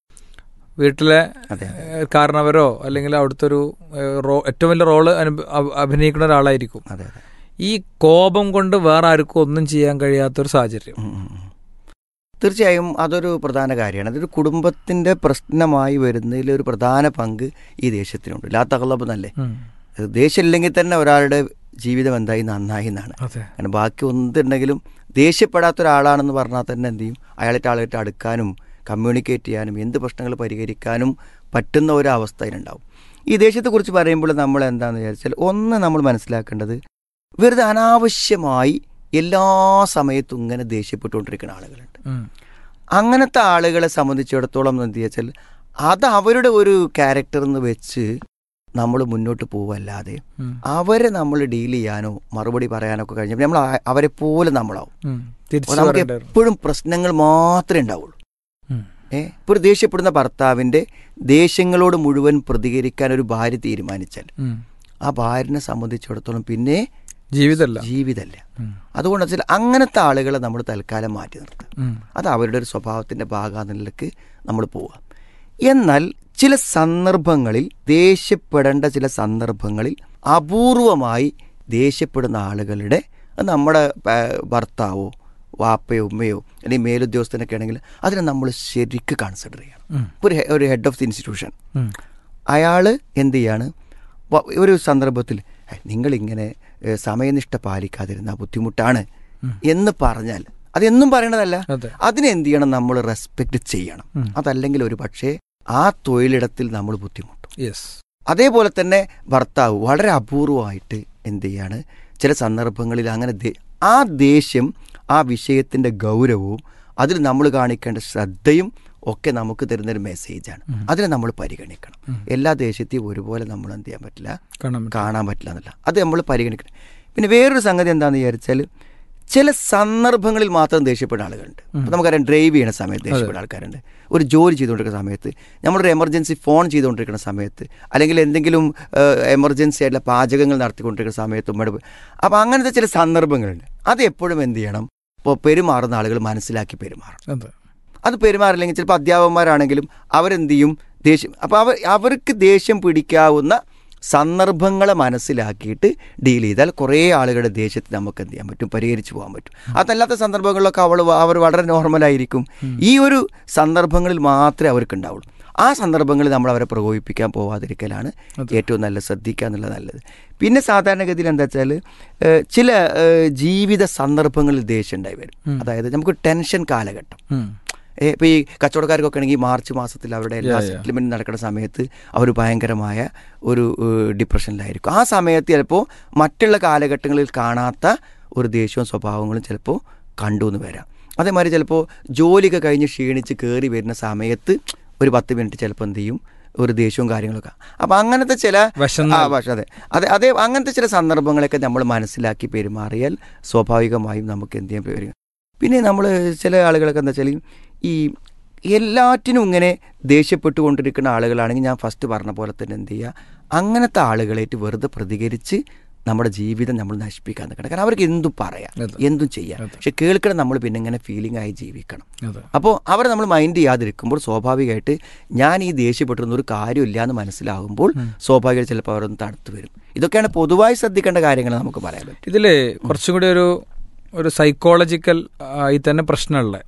വീട്ടിലെ അതെ ഏ, കാരണവരോ അല്ലെങ്കിൽ അവിടുത്തെ ഒരു ഏ, റോ ഏറ്റവും വലിയ റോള് അനുഭ- അഭ- അഭിനയിക്കുന്ന ഒരാളായിരിക്കും അതെ അതെ ഈ കോപം കൊണ്ട് വേറെ ആർക്കും ഒന്നും ചെയ്യാൻ കഴിയാത്തൊരു സാഹചര്യം ഉം, ഉം, ഉം. തീർച്ചയായും അതൊരു പ്രധാന കാര്യമാണ് അതൊരു കുടുംബത്തിന്റെ പ്രശ്നമായി വരുന്നതിൽ ഒരു പ്രധാന പങ്ക് ഈ ദേഷ്യത്തിനുണ്ട് ലാ തകലബ് എന്നല്ലേ ഉം. അത് ദേഷ്യമില്ലെങ്കിൽ തന്നെ ഒരാളുടെ ജീവിതം എന്തായി നന്നായി എന്നാണ് അതെ കാരണം ബാക്കി എന്തുണ്ടെങ്കിലും ദേഷ്യപ്പെടാത്ത ഒരാളാണെന്ന് പറഞ്ഞാൽ തന്നെ എന്ത് ചെയ്യും അയാളായിട്ട് ആളായിട്ട് അടുക്കാനും കമ്മ്യൂണിക്കേറ്റ് ചെയ്യാനും എന്ത് പ്രശ്നങ്ങൾ പരിഹരിക്കാനും പറ്റുന്ന ഒരു അവസ്ഥ അതിനുണ്ടാവും ഈ ദേഷ്യത്തെക്കുറിച്ച് പറയുമ്പോൾ നമ്മൾ എന്താണെന്ന് വിചാരിച്ചാൽ ഒന്ന് നമ്മൾ മനസ്സിലാക്കേണ്ടത് വെറുതെ അനാവശ്യമായി എല്ലാ സമയത്തും ഇങ്ങനെ ദേഷ്യപ്പെട്ടുകൊണ്ടിരിക്കുന്ന ആളുകളുണ്ട് ഉം. അങ്ങനത്തെ ആളുകളെ സംബന്ധിച്ചിടത്തോളം എന്ത് വെച്ചാൽ അത് അവരുടെ ഒരു ക്യാരക്ടർ എന്ന് വെച്ച് നമ്മൾ മുന്നോട്ട് പോവല്ലാതെ ഉം. അവരെ നമ്മൾ ഡീൽ ചെയ്യാനോ മറുപടി പറയാനോ ഒക്കെ കഴിഞ്ഞാൽ നമ്മൾ ആ- അവരെ പോലെ നമ്മളാവും ഉം. അപ്പോൾ തിരിച്ചു നമുക്ക് പറയേണ്ടി വരും. എപ്പോഴും പ്രശ്നങ്ങൾ മാത്രമേ ഉണ്ടാവുള്ളൂ ഉം. ഏ ഇപ്പോൾ ഒരു ദേഷ്യപ്പെടുന്ന ഭർത്താവിൻ്റെ ദേഷ്യങ്ങളോട് മുഴുവൻ പ്രതികരിക്കാൻ ഒരു ഭാര്യ തീരുമാനിച്ചാൽ ഉം. ആ ഭാര്യനെ സംബന്ധിച്ചിടത്തോളം പിന്നെ ജീവിതമല്ല ജീവിതമല്ല ഉം. അതുകൊണ്ട് വെച്ചാൽ അങ്ങനത്തെ ആളുകളെ നമ്മൾ തൽക്കാലം മാറ്റി നിർത്തുക ഉം. അത് അവരുടെ ഒരു സ്വഭാവത്തിൻ്റെ ഭാഗാനിലേക്ക് നമ്മൾ പോവുക എന്നാൽ ചില സന്ദർഭങ്ങളിൽ ദേഷ്യപ്പെടേണ്ട ചില സന്ദർഭങ്ങളിൽ അപൂർവമായി ദേഷ്യപ്പെടുന്ന ആളുകളുടെ അത് നമ്മുടെ ആ, ഭർത്താവോ വാപ്പയോ ഉമ്മയോ അല്ലെങ്കിൽ മേലുദ്യോഗസ്ഥനൊക്കെ ആണെങ്കിൽ അതിനെ നമ്മൾ ശരിക്ക് കൺസിഡർ ചെയ്യണം ഉം. ഇപ്പോൾ ഒരു ഹെ- ഒരു ഹെഡ് ഓഫ് ദി ഇൻസ്റ്റിറ്റ്യൂഷൻ ഉം. അയാൾ എന്ത് ചെയ്യാണ് വ- ഒരു സന്ദർഭത്തിൽ "ഹേ, നിങ്ങളിങ്ങനെ ഏ, സമയനിഷ്ഠ പാലിക്കാതിരുന്ന ബുദ്ധിമുട്ടാണ് ഉം. എന്ന് പറഞ്ഞാൽ അതെന്നും പറയണതല്ല അതെ അതിനെ എന്ത് ചെയ്യണം നമ്മൾ റെസ്പെക്ട് ചെയ്യണം ഉം. അതല്ലെങ്കിൽ ഒരു പക്ഷേ ആ തൊഴിലിടത്തിൽ നമ്മൾ ബുദ്ധിമുട്ടും യെസ് അതേപോലെ തന്നെ ഭർത്താവ് വളരെ അപൂർവമായിട്ട് എന്ത് ചെയ്യാണ് ചില സന്ദർഭങ്ങളിൽ അങ്ങനെ ദേ- ആ ദേഷ്യം ആ വിഷയത്തിൻ്റെ ഗൗരവവും അതിൽ നമ്മൾ കാണിക്കേണ്ട ശ്രദ്ധയും ഒക്കെ നമുക്ക് തരുന്നൊരു മെസ്സേജാണ് ഉം. അതിനെ നമ്മൾ പരിഗണിക്കണം ഉം. എല്ലാ ദേഷ്യത്തെയും ഒരുപോലെ നമ്മൾ എന്ത് ചെയ്യാൻ പറ്റില്ല കാണാൻ പറ്റും. കാണാൻ പറ്റില്ല എന്നല്ല അത് നമ്മൾ പരിഗണിക്കണം പിന്നെ വേറൊരു സംഗതി എന്താണെന്ന് വിചാരിച്ചാൽ ചില സന്ദർഭങ്ങളിൽ മാത്രം ദേഷ്യപ്പെടുന്ന ആളുകളുണ്ട് അപ്പോൾ നമുക്കറിയാം ഡ്രൈവ് ചെയ്യുന്ന സമയത്ത് ദേഷ്യപ്പെടുന്ന ആൾക്കാരുണ്ട് ഒരു ജോലി ചെയ്തുകൊണ്ടിരിക്കുന്ന സമയത്ത് നമ്മളൊരു എമർജൻസി ഫോൺ ചെയ്തുകൊണ്ടിരിക്കുന്ന സമയത്ത് അല്ലെങ്കിൽ എന്തെങ്കിലും എമർജൻസി ആയിട്ടുള്ള പാചകങ്ങൾ നടത്തിക്കൊണ്ടിരിക്കുന്ന സമയത്ത് ഉമ്മയുടെ അപ്പോൾ അങ്ങനത്തെ ചില സന്ദർഭങ്ങളുണ്ട് അത് എപ്പോഴും എന്ത് ചെയ്യണം ഇപ്പോൾ പെരുമാറുന്ന ആളുകൾ മനസ്സിലാക്കി പെരുമാറണം അതെ അത് പെരുമാറില്ലെങ്കിൽ ചിലപ്പോൾ അധ്യാപകന്മാരാണെങ്കിലും അവരെന്ത് ചെയ്യും ദേഷ്യം അപ്പോൾ അവർ അവർക്ക് ദേഷ്യം പിടിക്കാവുന്ന സന്ദർഭങ്ങളെ മനസ്സിലാക്കിയിട്ട് ഡീൽ ചെയ്താൽ കുറേ ആളുകളുടെ ദേഷ്യത്തെ നമുക്ക് എന്ത് ചെയ്യാൻ പറ്റും പരിഹരിച്ചു പോകാൻ പറ്റും അതല്ലാത്ത സന്ദർഭങ്ങളിലൊക്കെ അവൾ അവർ വളരെ നോർമലായിരിക്കും ഈ ഒരു സന്ദർഭങ്ങളിൽ മാത്രമേ അവർക്ക് ഉണ്ടാവുള്ളൂ ആ സന്ദർഭങ്ങളിൽ നമ്മൾ അവരെ പ്രകോപിപ്പിക്കാൻ പോവാതിരിക്കലാണ് ഏറ്റവും നല്ല ശ്രദ്ധിക്കുക എന്നുള്ളത് നല്ലത് പിന്നെ സാധാരണഗതിയിൽ എന്താ വെച്ചാൽ ഏഹ്, ചില ഏഹ്, ജീവിത സന്ദർഭങ്ങളിൽ ദേഷ്യം ഉണ്ടായി വരും അതായത് നമുക്ക് ടെൻഷൻ കാലഘട്ടം ഉം. ഏ, ഇപ്പൊ ഈ കച്ചവടക്കാർക്കൊക്കെ ആണെങ്കിൽ മാർച്ച് മാസത്തിൽ അവരുടെ എല്ലാ Yeah, yeah. സെറ്റിൽമെന്റ് നടക്കുന്ന സമയത്ത് അവർ ഭയങ്കരമായ ഒരു ഏഹ്, ഡിപ്രഷനിലായിരിക്കും ആ സമയത്ത് ചിലപ്പോൾ മറ്റുള്ള കാലഘട്ടങ്ങളിൽ കാണാത്ത ഒരു ദേഷ്യവും സ്വഭാവങ്ങളും ചിലപ്പോൾ കണ്ടു എന്ന് വരാം അതേമാതിരി ചിലപ്പോൾ ജോലിയൊക്കെ കഴിഞ്ഞ് ക്ഷീണിച്ച് കയറി വരുന്ന സമയത്ത് ഒരു പത്ത് മിനിറ്റ് ചിലപ്പോൾ എന്ത് ചെയ്യും ഒരു ദേഷ്യവും കാര്യങ്ങളൊക്കെ അപ്പം അങ്ങനത്തെ ചില വിശന്നാൽ. ആ പക്ഷെ അതെ അതെ അതേ അങ്ങനത്തെ ചില സന്ദർഭങ്ങളൊക്കെ നമ്മൾ മനസ്സിലാക്കി പെരുമാറിയാൽ സ്വാഭാവികമായും നമുക്ക് എന്ത് ചെയ്യാൻ വരും പിന്നെ നമ്മൾ ചില ആളുകളൊക്കെ എന്താ വെച്ചാൽ ഈ എല്ലാറ്റിനും ഇങ്ങനെ ദേഷ്യപ്പെട്ടുകൊണ്ടിരിക്കുന്ന ആളുകളാണെങ്കിൽ ഞാൻ ഫസ്റ്റ് പറഞ്ഞ പോലെ തന്നെ എന്ത് ചെയ്യുക അങ്ങനത്തെ ആളുകളായിട്ട് വെറുതെ പ്രതികരിച്ച് നമ്മുടെ ജീവിതം നമ്മൾ നശിപ്പിക്കാൻ നിൽക്കണം കാരണം അവർക്ക് എന്തും പറയാം അതെ. എന്തും ചെയ്യാം അതെ. പക്ഷെ കേൾക്കണം നമ്മൾ പിന്നെ ഇങ്ങനെ ഫീലിംഗ് ആയി ജീവിക്കണം അതെ അപ്പോൾ അവരെ നമ്മൾ മൈൻഡ് ചെയ്യാതിരിക്കുമ്പോൾ സ്വാഭാവികമായിട്ട് ഞാൻ ഈ ദേഷ്യപ്പെട്ടിരുന്ന ഒരു കാര്യമില്ല എന്ന് മനസ്സിലാകുമ്പോൾ സ്വാഭാവികമായിട്ട് ചിലപ്പോൾ അവരൊന്ന് തടുത്തു വരും ഇതൊക്കെയാണ് പൊതുവായി ശ്രദ്ധിക്കേണ്ട കാര്യങ്ങൾ നമുക്ക് പറയാൻ പറ്റും ഇതില് കുറച്ചും കൂടി ഒരു ഒരു സൈക്കോളജിക്കൽ ആയി തന്നെ പ്രശ്നമുള്ള ആ.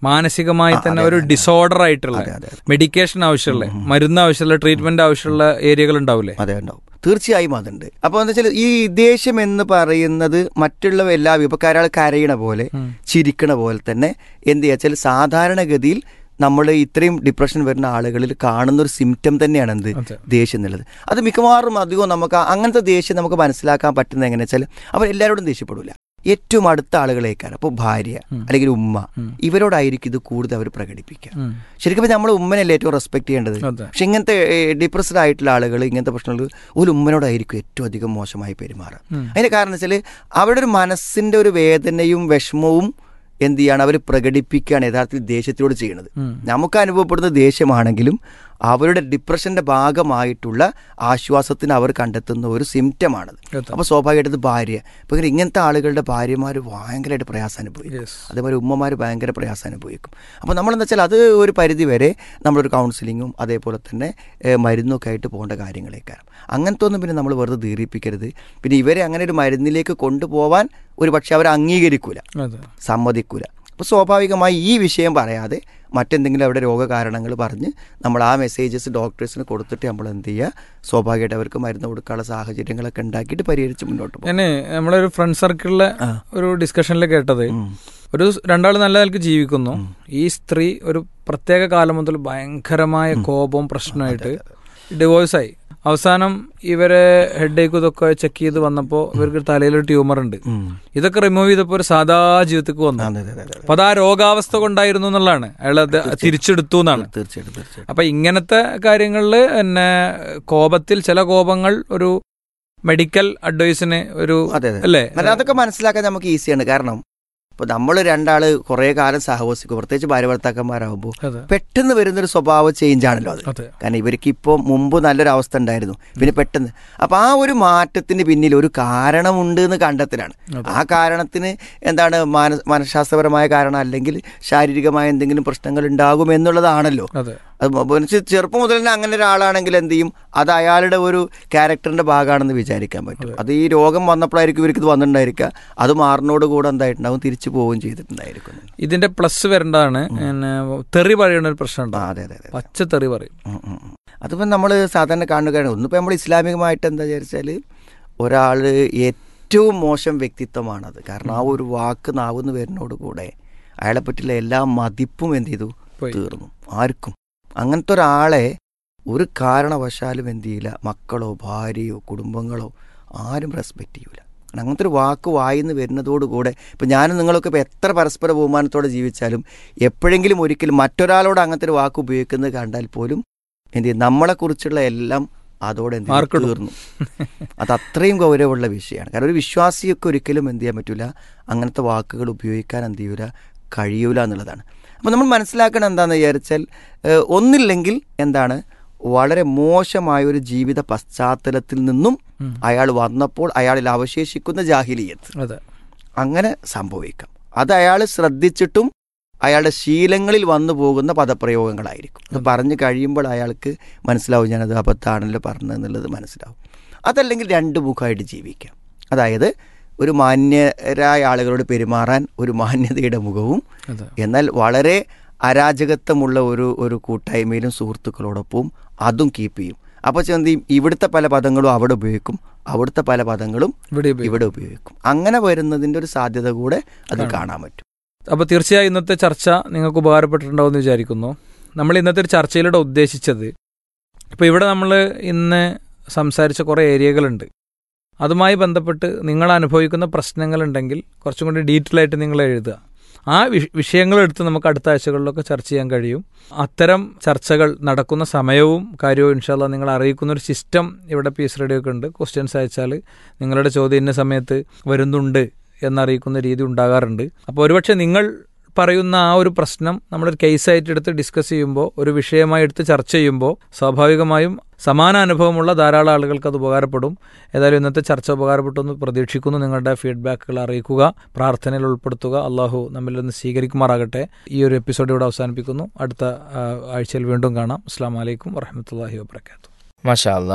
മാനസികമായി ആ, തന്നെ അതെ, ഒരു അതെ, ഡിസോർഡർ ആയിട്ടുള്ള അതെ അതെ അതെ. മെഡിക്കേഷൻ ആവശ്യമുള്ള മരുന്ന് ആവശ്യമുള്ള ട്രീറ്റ്മെന്റ് ആവശ്യമുള്ള ഏരിയകൾ ഉണ്ടാവില്ലേ അതെ ഉണ്ടാവും തീർച്ചയായും അതുണ്ട് അപ്പോൾ എന്താ വെച്ചാൽ ഈ ദേഷ്യം എന്ന് പറയുന്നത് മറ്റുള്ള എല്ലാ ഇപ്പൊ ഒരാൾ കരയണ പോലെ ചിരിക്കണ പോലെ തന്നെ എന്ത് ചെയ്യാച്ചാൽ സാധാരണഗതിയിൽ നമ്മൾ ഇത്രയും ഡിപ്രഷൻ വരുന്ന ആളുകളിൽ കാണുന്ന ഒരു സിംറ്റം തന്നെയാണ് എന്ത് അതെ. ദേഷ്യം എന്നുള്ളത് അത് മിക്കവാറും അധികവും നമുക്ക് ആ- അങ്ങനത്തെ ദേഷ്യം നമുക്ക് മനസ്സിലാക്കാൻ പറ്റുന്നത് എങ്ങനെയാ വെച്ചാൽ അവർ എല്ലാവരോടും ദേഷ്യപ്പെടില്ല ഏറ്റവും അടുത്ത ആളുകളേക്കാണ് അപ്പോൾ ഭാര്യ അല്ലെങ്കിൽ ഉമ്മ ഇവരോടായിരിക്കും ഇത് കൂടുതൽ അവർ പ്രകടിപ്പിക്കുക ഉം. ശരിക്കും നമ്മൾ ഉമ്മനല്ലേ ഏറ്റവും റെസ്പെക്ട് ചെയ്യേണ്ടത് അതെ. പക്ഷെ ഇങ്ങനത്തെ ഡിപ്രസ്ഡ് ആയിട്ടുള്ള ആളുകൾ ഇങ്ങനത്തെ പ്രശ്നങ്ങൾ ഒരു ഉമ്മനോടായിരിക്കും ഏറ്റവും അധികം മോശമായി പെരുമാറുക ഉം. അതിന്റെ കാരണം വെച്ചാൽ അവരുടെ ഒരു മനസ്സിന്റെ ഒരു വേദനയും വിഷമവും എന്ത് ചെയ്യാണ് അവർ പ്രകടിപ്പിക്കുകയാണ് യഥാർത്ഥത്തിൽ ദേഷ്യത്തിലൂടെ ചെയ്യുന്നത് ഉം. നമുക്ക് അനുഭവപ്പെടുന്ന ദേഷ്യമാണെങ്കിലും അവരുടെ ഡിപ്രഷന്റെ ഭാഗമായിട്ടുള്ള ആശ്വാസത്തിന് അവർ കണ്ടെത്തുന്ന ഒരു സിംറ്റമാണത് അതെ. അപ്പോൾ സ്വാഭാവികമായിട്ട് ഇത് ഭാര്യ ഇപ്പൊ ഇങ്ങനെ ഇങ്ങനത്തെ ആളുകളുടെ ഭാര്യമാർ ഭയങ്കരമായിട്ട് പ്രയാസം അനുഭവിക്കും Yes. അതേപോലെ ഉമ്മമാർ ഭയങ്കര പ്രയാസം അനുഭവിക്കും അപ്പോൾ നമ്മളെന്ന് വെച്ചാൽ അത് ഒരു പരിധി വരെ നമ്മളൊരു കൗൺസിലിങ്ങും അതേപോലെ തന്നെ ഏഹ്, മരുന്നൊക്കെ ആയിട്ട് പോകേണ്ട കാര്യങ്ങളേക്കാരം അങ്ങനത്തെ ഒന്നും പിന്നെ നമ്മൾ വെറുതെ ദീർപ്പിക്കരുത് പിന്നെ ഇവരെ അങ്ങനെ ഒരു മരുന്നിലേക്ക് കൊണ്ടുപോകാൻ ഒരു പക്ഷെ അവർ അംഗീകരിക്കൂല അതെ സമ്മതിക്കൂല അപ്പോൾ സ്വാഭാവികമായി ഈ വിഷയം പറയാതെ മറ്റെന്തെങ്കിലും അവിടെ രോഗകാരണങ്ങൾ പറഞ്ഞ് നമ്മൾ ആ മെസ്സേജസ് ഡോക്ടേഴ്സിന് കൊടുത്തിട്ട് നമ്മൾ എന്ത് ചെയ്യുക സ്വാഭാവികമായിട്ട് അവർക്ക് മരുന്ന് കൊടുക്കാനുള്ള സാഹചര്യങ്ങളൊക്കെ ഉണ്ടാക്കിയിട്ട് പരിഹരിച്ച് മുന്നോട്ട് പോകും ഞാന് നമ്മളെ ഒരു ഫ്രണ്ട് സർക്കിളിലെ ആ. ഒരു ഡിസ്കഷനിൽ കേട്ടത് ഉം. ഒരു രണ്ടാൾ നല്ല നിലക്ക് ജീവിക്കുന്നു ഈ സ്ത്രീ ഒരു പ്രത്യേക കാലം മുതൽ ഭയങ്കരമായ കോപവും പ്രശ്നമായിട്ട് ഡിവോഴ്സ് ആയി അവസാനം ഇവരെ ഹെഡ് ഏക്ക് ഇതൊക്കെ ചെക്ക് ചെയ്ത് വന്നപ്പോൾ ഇവർക്ക് തലയിൽ ട്യൂമർ ഉണ്ട് ഉം. ഇതൊക്കെ റിമൂവ് ചെയ്തപ്പോൾ ഒരു സാധാ ജീവിതത്തിക്ക് വന്നു അതെ അതെ അതെ അതെ. അപ്പൊ അത് ആ രോഗാവസ്ഥ കൊണ്ടായിരുന്നു എന്നുള്ളതാണ് അയാൾ അത് തിരിച്ചെടുത്തു എന്നാണ് തീർച്ചയായിട്ടും തീർച്ചയായിട്ടും അപ്പൊ ഇങ്ങനത്തെ കാര്യങ്ങളിൽ എന്നെ കോപത്തിൽ ചില കോപങ്ങൾ ഒരു മെഡിക്കൽ അഡ്വൈസിന് ഒരു അതെ അതെ അല്ലേ എന്നാൽ അതൊക്കെ മനസ്സിലാക്കാൻ നമുക്ക് ഈസിയാണ് കാരണം ഇപ്പൊ നമ്മൾ രണ്ടാള് കുറെ കാലം സഹവസിക്കും പ്രത്യേകിച്ച് ഭാര്യ ഭർത്താക്കന്മാരാകുമ്പോൾ അതെ പെട്ടെന്ന് വരുന്നൊരു സ്വഭാവ ചേഞ്ച് ആണല്ലോ അത് അതെ കാരണം ഇവർക്ക് ഇപ്പോൾ മുമ്പ് നല്ലൊരു അവസ്ഥ ഉണ്ടായിരുന്നു പിന്നെ പെട്ടെന്ന് അപ്പൊ ആ ഒരു മാറ്റത്തിന് പിന്നിൽ ഒരു കാരണമുണ്ട് എന്ന് കണ്ടെത്തലാണ് ആ കാരണത്തിന് എന്താണ് മാന മനഃശാസ്ത്രപരമായ കാരണം അല്ലെങ്കിൽ ശാരീരികമായ എന്തെങ്കിലും പ്രശ്നങ്ങൾ ഉണ്ടാകും എന്നുള്ളതാണല്ലോ അതെ അത് മനുഷ്യ ചെറുപ്പം മുതൽ തന്നെ അങ്ങനെ ഒരാളാണെങ്കിൽ എന്ത് ചെയ്യും അത് അയാളുടെ ഒരു ക്യാരക്ടറിന്റെ ഭാഗമാണെന്ന് വിചാരിക്കാൻ പറ്റും അത് ഈ രോഗം വന്നപ്പോഴായിരിക്കും ഇവർക്ക് ഇത് വന്നിട്ടുണ്ടായിരിക്കുക അത് മാറിനോട് കൂടെ എന്തായിട്ടുണ്ടാവും തിരിച്ചു പോവുകയും ചെയ്തിട്ടുണ്ടായിരിക്കും ഇതിന്റെ പ്ലസ് വരേണ്ടതാണ് പിന്നെ തെറി പറയുന്ന ഒരു പ്രശ്നം ആ, ഉണ്ടാവും അതെ അതെ അതെ പച്ച തെറി പറയും ഉം, ഉം, ഉം. അതിപ്പോൾ നമ്മൾ സാധാരണ കാണുകയാണ് ഒന്നിപ്പോൾ നമ്മൾ ഇസ്ലാമികമായിട്ട് എന്താ വിചാരിച്ചാൽ ഒരാൾ ഏറ്റവും മോശം വ്യക്തിത്വമാണത് കാരണം ആ ഒരു വാക്ക് നാവുന്ന് വരുന്നതോട് കൂടെ അയാളെ പറ്റിയുള്ള എല്ലാ മതിപ്പും എന്ത് ചെയ്തു പോയി. തീർന്നു ആർക്കും അങ്ങനത്തെ ഒരാളെ ഒരു കാരണവശാലും എന്ത് ചെയ്യില്ല മക്കളോ ഭാര്യയോ കുടുംബങ്ങളോ ആരും റെസ്പെക്റ്റ് ചെയ്യൂല കാരണം അങ്ങനത്തെ ഒരു വാക്ക് വായിന്ന് വരുന്നതോടുകൂടെ ഇപ്പം ഞാനും നിങ്ങളൊക്കെ ഇപ്പോൾ എത്ര പരസ്പര ബഹുമാനത്തോടെ ജീവിച്ചാലും എപ്പോഴെങ്കിലും ഒരിക്കലും മറ്റൊരാളോട് അങ്ങനത്തെ ഒരു വാക്ക് ഉപയോഗിക്കുന്നത് കണ്ടാൽ പോലും എന്ത് ചെയ്യും നമ്മളെക്കുറിച്ചുള്ള എല്ലാം അതോടെ എന്ത് ചെയ്യും? മാർക്കിടും. തീർന്നു അത് അത്രയും ഗൗരവമുള്ള വിഷയമാണ് കാരണം ഒരു വിശ്വാസിയൊക്കെ ഒരിക്കലും എന്ത് ചെയ്യാൻ പറ്റില്ല അങ്ങനത്തെ വാക്കുകൾ ഉപയോഗിക്കാൻ എന്ത് ചെയ്യൂല കഴിയൂല എന്നുള്ളതാണ് അപ്പോൾ നമ്മൾ മനസ്സിലാക്കണം എന്താണെന്ന് വിചാരിച്ചാൽ ഏഹ്, ഒന്നില്ലെങ്കിൽ എന്താണ് വളരെ മോശമായ ഒരു ജീവിത പശ്ചാത്തലത്തിൽ നിന്നും ഉം. അയാൾ വന്നപ്പോൾ അയാളിൽ അവശേഷിക്കുന്ന ജാഹിലിയത്ത് അതെ അങ്ങനെ സംഭവിക്കാം അത് അയാൾ ശ്രദ്ധിച്ചിട്ടും അയാളുടെ ശീലങ്ങളിൽ വന്നു പോകുന്ന പദപ്രയോഗങ്ങളായിരിക്കും അത് പറഞ്ഞു കഴിയുമ്പോൾ അയാൾക്ക് മനസ്സിലാവും ഞാനത് അബദ്ധമാണല്ലോ പറഞ്ഞതെന്നുള്ളത് മനസ്സിലാവും അതല്ലെങ്കിൽ രണ്ട് മുഖമായിട്ട് ജീവിക്കാം അതായത് ഒരു മാന്യരായ ആളുകളോട് പെരുമാറാൻ ഒരു മാന്യതയുടെ മുഖവും അതെ എന്നാൽ വളരെ അരാജകത്വമുള്ള ഒരു ഒരു കൂട്ടായ്മയിലും സുഹൃത്തുക്കളോടൊപ്പവും അതും കീപ്പ് ചെയ്യും അപ്പോൾ എന്ത് ചെയ്യും ഇവിടുത്തെ പല പദങ്ങളും അവിടെ ഉപയോഗിക്കും അവിടുത്തെ പല പദങ്ങളും ഇവിടെ ഉപയോഗിക്കും. ഇവിടെ ഉപയോഗിക്കും അങ്ങനെ വരുന്നതിന്റെ ഒരു സാധ്യത കൂടെ അത് കാണാൻ പറ്റും അപ്പോൾ തീർച്ചയായും ഇന്നത്തെ ചർച്ച നിങ്ങൾക്ക് ഉപകാരപ്പെട്ടിട്ടുണ്ടാവും എന്ന് വിചാരിക്കുന്നു നമ്മൾ ഇന്നത്തെ ഒരു ചർച്ചയിലൂടെ ഉദ്ദേശിച്ചത് ഇപ്പോൾ ഇവിടെ നമ്മൾ ഇന്ന് സംസാരിച്ച കുറേ ഏരിയകളുണ്ട് അതുമായി ബന്ധപ്പെട്ട് നിങ്ങൾ അനുഭവിക്കുന്ന പ്രശ്നങ്ങളുണ്ടെങ്കിൽ കുറച്ചും കൂടി ഡീറ്റെയിൽ ആയിട്ട് നിങ്ങൾ എഴുതുക ആ വിഷ- വിഷയങ്ങളെടുത്ത് നമുക്ക് അടുത്ത ആഴ്ചകളിലൊക്കെ ചർച്ച ചെയ്യാൻ കഴിയും അത്തരം ചർച്ചകൾ നടക്കുന്ന സമയവും കാര്യവും ഇൻഷാല്ല നിങ്ങൾ അറിയിക്കുന്ന ഒരു സിസ്റ്റം ഇവിടെ പീസ് റേഡിയോ ഉണ്ട് ക്വസ്റ്റ്യൻസ് അയച്ചാൽ നിങ്ങളുടെ ചോദ്യം ഇന്ന സമയത്ത് വരുന്നുണ്ട് എന്നറിയിക്കുന്ന രീതി ഉണ്ടാകാറുണ്ട് അപ്പോൾ ഒരുപക്ഷെ നിങ്ങൾ പറയുന്ന ആ ഒരു പ്രശ്നം നമ്മളൊരു കേസായിട്ട് എടുത്ത് ഡിസ്കസ് ചെയ്യുമ്പോൾ ഒരു വിഷയമായി എടുത്ത് ചർച്ച ചെയ്യുമ്പോൾ സ്വാഭാവികമായും സമാന അനുഭവമുള്ള ധാരാളം ആളുകൾക്ക് അത് ഉപകാരപ്പെടും ഏതായാലും ഇന്നത്തെ ചർച്ച ഉപകാരപ്പെട്ടു എന്ന് പ്രതീക്ഷിക്കുന്നു നിങ്ങളുടെ ഫീഡ്ബാക്കുകൾ അറിയിക്കുക പ്രാർത്ഥനയിൽ ഉൾപ്പെടുത്തുക അള്ളാഹു നമ്മിൽ നിന്ന് സ്വീകരിക്കുമാറാകട്ടെ ഈ ഒരു എപ്പിസോഡ് ഇവിടെ അവസാനിപ്പിക്കുന്നു അടുത്ത ആ, ആഴ്ചയിൽ വീണ്ടും കാണാം അസ്സാം വലൈക്കും വറഹമത്തല്ലാഹി വാബർക്കാത്തു മഷാല്ല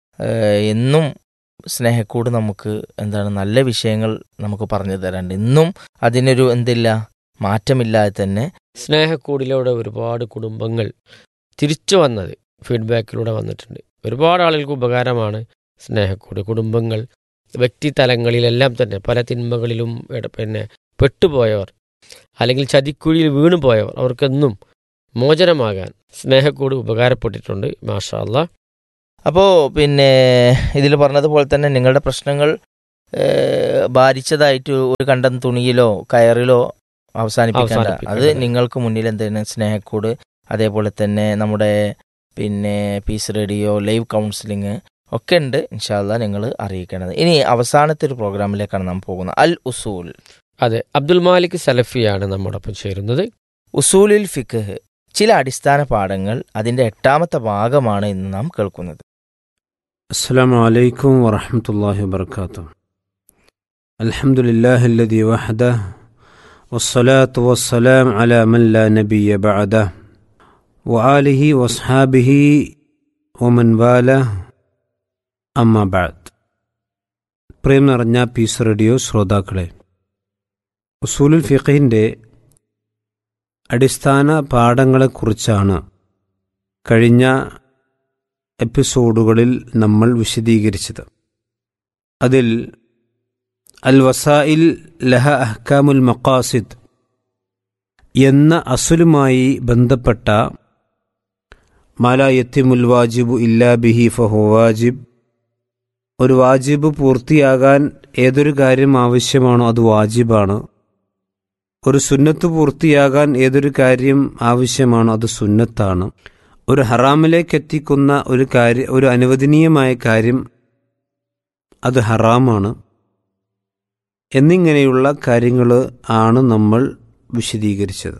എന്നും സ്നേഹക്കൂട് നമുക്ക് എന്താണ് നല്ല വിഷയങ്ങൾ നമുക്ക് പറഞ്ഞു തരാണ്ട് ഇന്നും അതിനൊരു എന്തില്ല മാറ്റമില്ലാതെ തന്നെ സ്നേഹക്കൂടിലൂടെ ഒരുപാട് കുടുംബങ്ങൾ തിരിച്ചു വന്നത് ഫീഡ്ബാക്കിലൂടെ വന്നിട്ടുണ്ട് ഒരുപാട് ആളുകൾക്ക് ഉപകാരമാണ് സ്നേഹക്കൂട് കുടുംബങ്ങൾ വ്യക്തിതലങ്ങളിലെല്ലാം തന്നെ പല തിന്മകളിലും ഇട- പിന്നെ പെട്ടുപോയവർ അല്ലെങ്കിൽ ചതിക്കുഴിയിൽ വീണു പോയവർ അവർക്കെന്നും മോചനമാകാൻ സ്നേഹക്കൂട് ഉപകാരപ്പെട്ടിട്ടുണ്ട് മാഷാ അല്ലാ അപ്പോൾ പിന്നെ ഇതിൽ പറഞ്ഞതുപോലെ തന്നെ നിങ്ങളുടെ പ്രശ്നങ്ങൾ ഏഹ്, ബാധിച്ചതായിട്ട് ഒരു കണ്ടം തുണിയിലോ കയറിലോ അവസാനിപ്പിക്കേണ്ട അത് അവസാനിപ്പിക്കേണ്ടത്. നിങ്ങൾക്ക് മുന്നിൽ എന്താണ് സ്നേഹക്കൂട് അതേപോലെ തന്നെ നമ്മുടെ പിന്നെ പീസ് റേഡിയോ ലൈവ് കൗൺസിലിംഗ് ഒക്കെ ഉണ്ട് ഇൻഷാല്ല നിങ്ങൾ അറിയിക്കേണ്ടത് ഇനി അവസാനത്തെ ഒരു പ്രോഗ്രാമിലേക്കാണ് നാം പോകുന്നത് അൽ ഉസൂൽ അതെ അബ്ദുൽ മാലിക് സലഫിയാണ് നമ്മോടൊപ്പം ചേരുന്നത് ഉസൂലിൽ ഫിഖ് ചില അടിസ്ഥാന പാഠങ്ങൾ അതിന്റെ എട്ടാമത്തെ ഭാഗമാണ് ഇന്ന് നാം കേൾക്കുന്നത് السلام عليكم ورحمة الله وبركاته الحمد لله الذي وحده والصلاة والسلام على من لا نبي بعده وآله وأصحابه ومن والاه أما بعد പ്രേം നിറഞ്ഞ പീസ് റേഡിയോ ശ്രോതാക്കളെ ഉസൂലുൽ ഫിഖിൻ്റെ അടിസ്ഥാന പാഠങ്ങളെക്കുറിച്ചാണ് കഴിഞ്ഞ എപ്പിസോഡുകളിൽ നമ്മൾ വിശദീകരിച്ചത് അതിൽ അൽ വസായിൽ ലഹ അഹ്കാമുൽ മക്കാസിദ് എന്ന അസുലുമായി ബന്ധപ്പെട്ട മാലായത്തിമുൽ വാജിബു ഇല്ലാ ബിഹി ഫഹു വാജിബ് ഒരു വാജിബ് പൂർത്തിയാകാൻ ഏതൊരു കാര്യം ആവശ്യമാണോ അത് വാജിബാണ് ഒരു സുന്നത്ത് പൂർത്തിയാകാൻ ഏതൊരു കാര്യം ആവശ്യമാണോ അത് സുന്നത്താണ് ഒരു ഹറാമിലേക്ക് എത്തിക്കുന്ന ഒരു കാര്യം ഒരു അനുവദനീയമായ കാര്യം അത് ഹറാമാണ് എന്നിങ്ങനെയുള്ള കാര്യങ്ങൾ ആണ് നമ്മൾ വിശദീകരിച്ചത്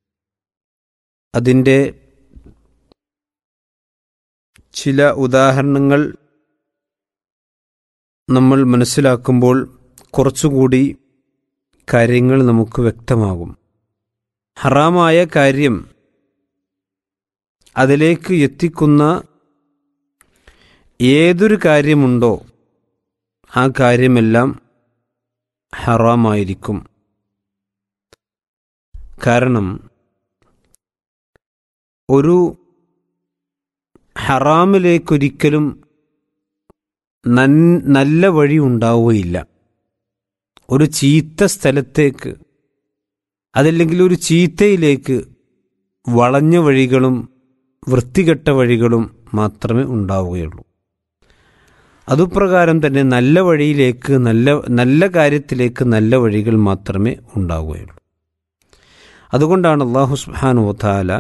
അതിൻ്റെ ചില ഉദാഹരണങ്ങൾ നമ്മൾ മനസ്സിലാക്കുമ്പോൾ കുറച്ചുകൂടി കാര്യങ്ങൾ നമുക്ക് വ്യക്തമാകും ഹറാമായ കാര്യം അതിലേക്ക് എത്തിക്കുന്ന ഏതൊരു കാര്യമുണ്ടോ ആ കാര്യമെല്ലാം ഹറാമായിരിക്കും കാരണം ഒരു ഹറാമിലേക്കൊരിക്കലും നൻ- നല്ല വഴി ഉണ്ടാവുകയില്ല ഒരു ചീത്ത സ്ഥലത്തേക്ക് അതല്ലെങ്കിൽ ഒരു ചീത്തയിലേക്ക് വളഞ്ഞ വഴികളും വൃത്തികെട്ട വഴികളും മാത്രമേ ഉണ്ടാവുകയുള്ളൂ അതുപ്രകാരം തന്നെ നല്ല വഴിയിലേക്ക് നല്ല നല്ല കാര്യത്തിലേക്ക് നല്ല വഴികൾ മാത്രമേ ഉണ്ടാവുകയുള്ളൂ അതുകൊണ്ടാണ് അള്ളാഹു സുബ്ഹാനഹു വതാല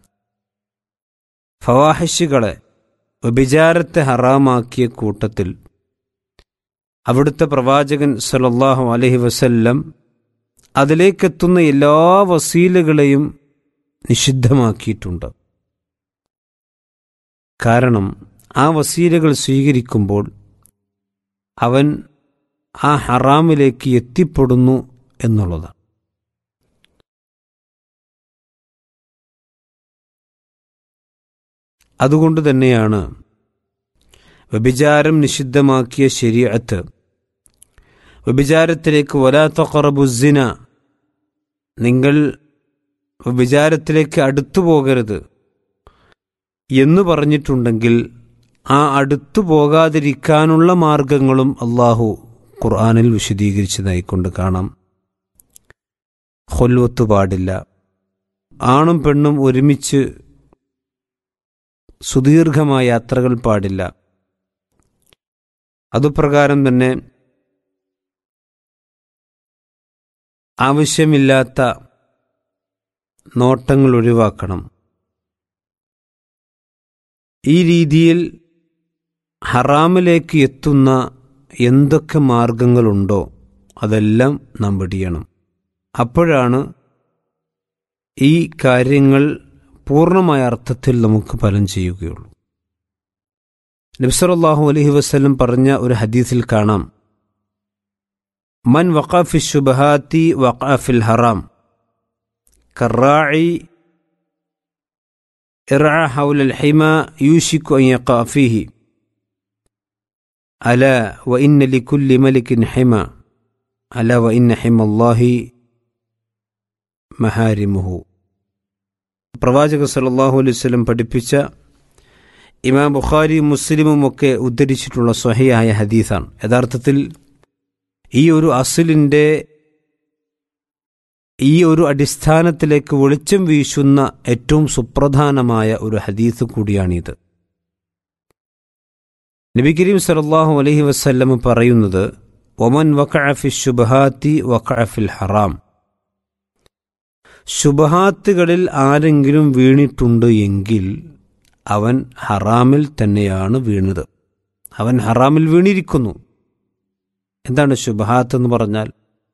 ഫവാഹിഷുകളെ വ്യഭിചാരത്തെ ഹറാമാക്കിയ കൂട്ടത്തിൽ അവിടുത്തെ പ്രവാചകൻ സല്ലല്ലാഹു അലൈഹി വസല്ലം അതിലേക്കെത്തുന്ന എല്ലാ വസീലകളെയും നിഷിദ്ധമാക്കിയിട്ടുണ്ട് കാരണം ആ വസീലകൾ സ്വീകരിക്കുമ്പോൾ അവൻ ആ ഹറാമിലേക്ക് എത്തിപ്പെടുന്നു എന്നുള്ളതാണ് അതുകൊണ്ട് തന്നെയാണ് വ്യഭിചാരം നിഷിദ്ധമാക്കിയ ശരീഅത്ത് വ്യഭിചാരത്തിലേക്ക് വലാത്ത കുറബുസിന നിങ്ങൾ വ്യഭിചാരത്തിലേക്ക് അടുത്തു പോകരുത് എന്ന് പറഞ്ഞിട്ടുണ്ടെങ്കിൽ ആ അടുത്തു പോകാതിരിക്കാനുള്ള മാർഗങ്ങളും അള്ളാഹു ഖുർആാനിൽ വിശദീകരിച്ചതായിക്കൊണ്ട് കാണാം ഹൊൽവത്ത് പാടില്ല ആണും പെണ്ണും ഒരുമിച്ച് സുദീർഘമായ യാത്രകൾ പാടില്ല അതുപ്രകാരം തന്നെ ആവശ്യമില്ലാത്ത നോട്ടങ്ങൾ ഒഴിവാക്കണം ഈ രീതിയിൽ ഹറാമിലേക്ക് എത്തുന്ന എന്തൊക്കെ മാർഗങ്ങളുണ്ടോ അതെല്ലാം നാം വെടിയണം അപ്പോഴാണ് ഈ കാര്യങ്ങൾ പൂർണ്ണമായ അർത്ഥത്തിൽ നമുക്ക് ഫലം ചെയ്യുകയുള്ളൂ നബ്സറല്ലാഹു അലഹി വസ്ലം പറഞ്ഞ ഒരു ഹദീസിൽ കാണാം മൻ വഖാഫി ശുബഹാത്തി വഖാഫിൽ ഹറാം കറായി ارعى حول الحمى يوشك أن يقع فيه ألا وإن لكل ملك حمى ألا وإن حمى الله മഹാരിമുഹു പ്രവാചക സല്ലല്ലാഹു അലൈഹി വസല്ലം പഠിപ്പിച്ച ഇമാം ബുഖാരി മുസ്ലിമും ഒക്കെ ഉദ്ധരിച്ചിട്ടുള്ള സ്വഹിയായ ഹദീസാണ് യഥാർത്ഥത്തിൽ ഈ ഒരു അസിലിൻ്റെ ഈ ഒരു അടിസ്ഥാനത്തിലേക്ക് വെളിച്ചം വീശുന്ന ഏറ്റവും സുപ്രധാനമായ ഒരു ഹദീസ് കൂടിയാണിത് നബി കരീം സല്ലല്ലാഹു അലൈഹി വസല്ലം പറയുന്നത് ഒമൻ വഖഅഫി ശുബഹാത്തി വഖഅഫിൽ ഹറാം ശുബഹാത്തുകളിൽ ആരെങ്കിലും വീണിട്ടുണ്ട് എങ്കിൽ അവൻ ഹറാമിൽ തന്നെയാണ് വീണത് അവൻ ഹറാമിൽ വീണിരിക്കുന്നു എന്താണ് ശുബഹാത്ത് എന്ന് പറഞ്ഞാൽ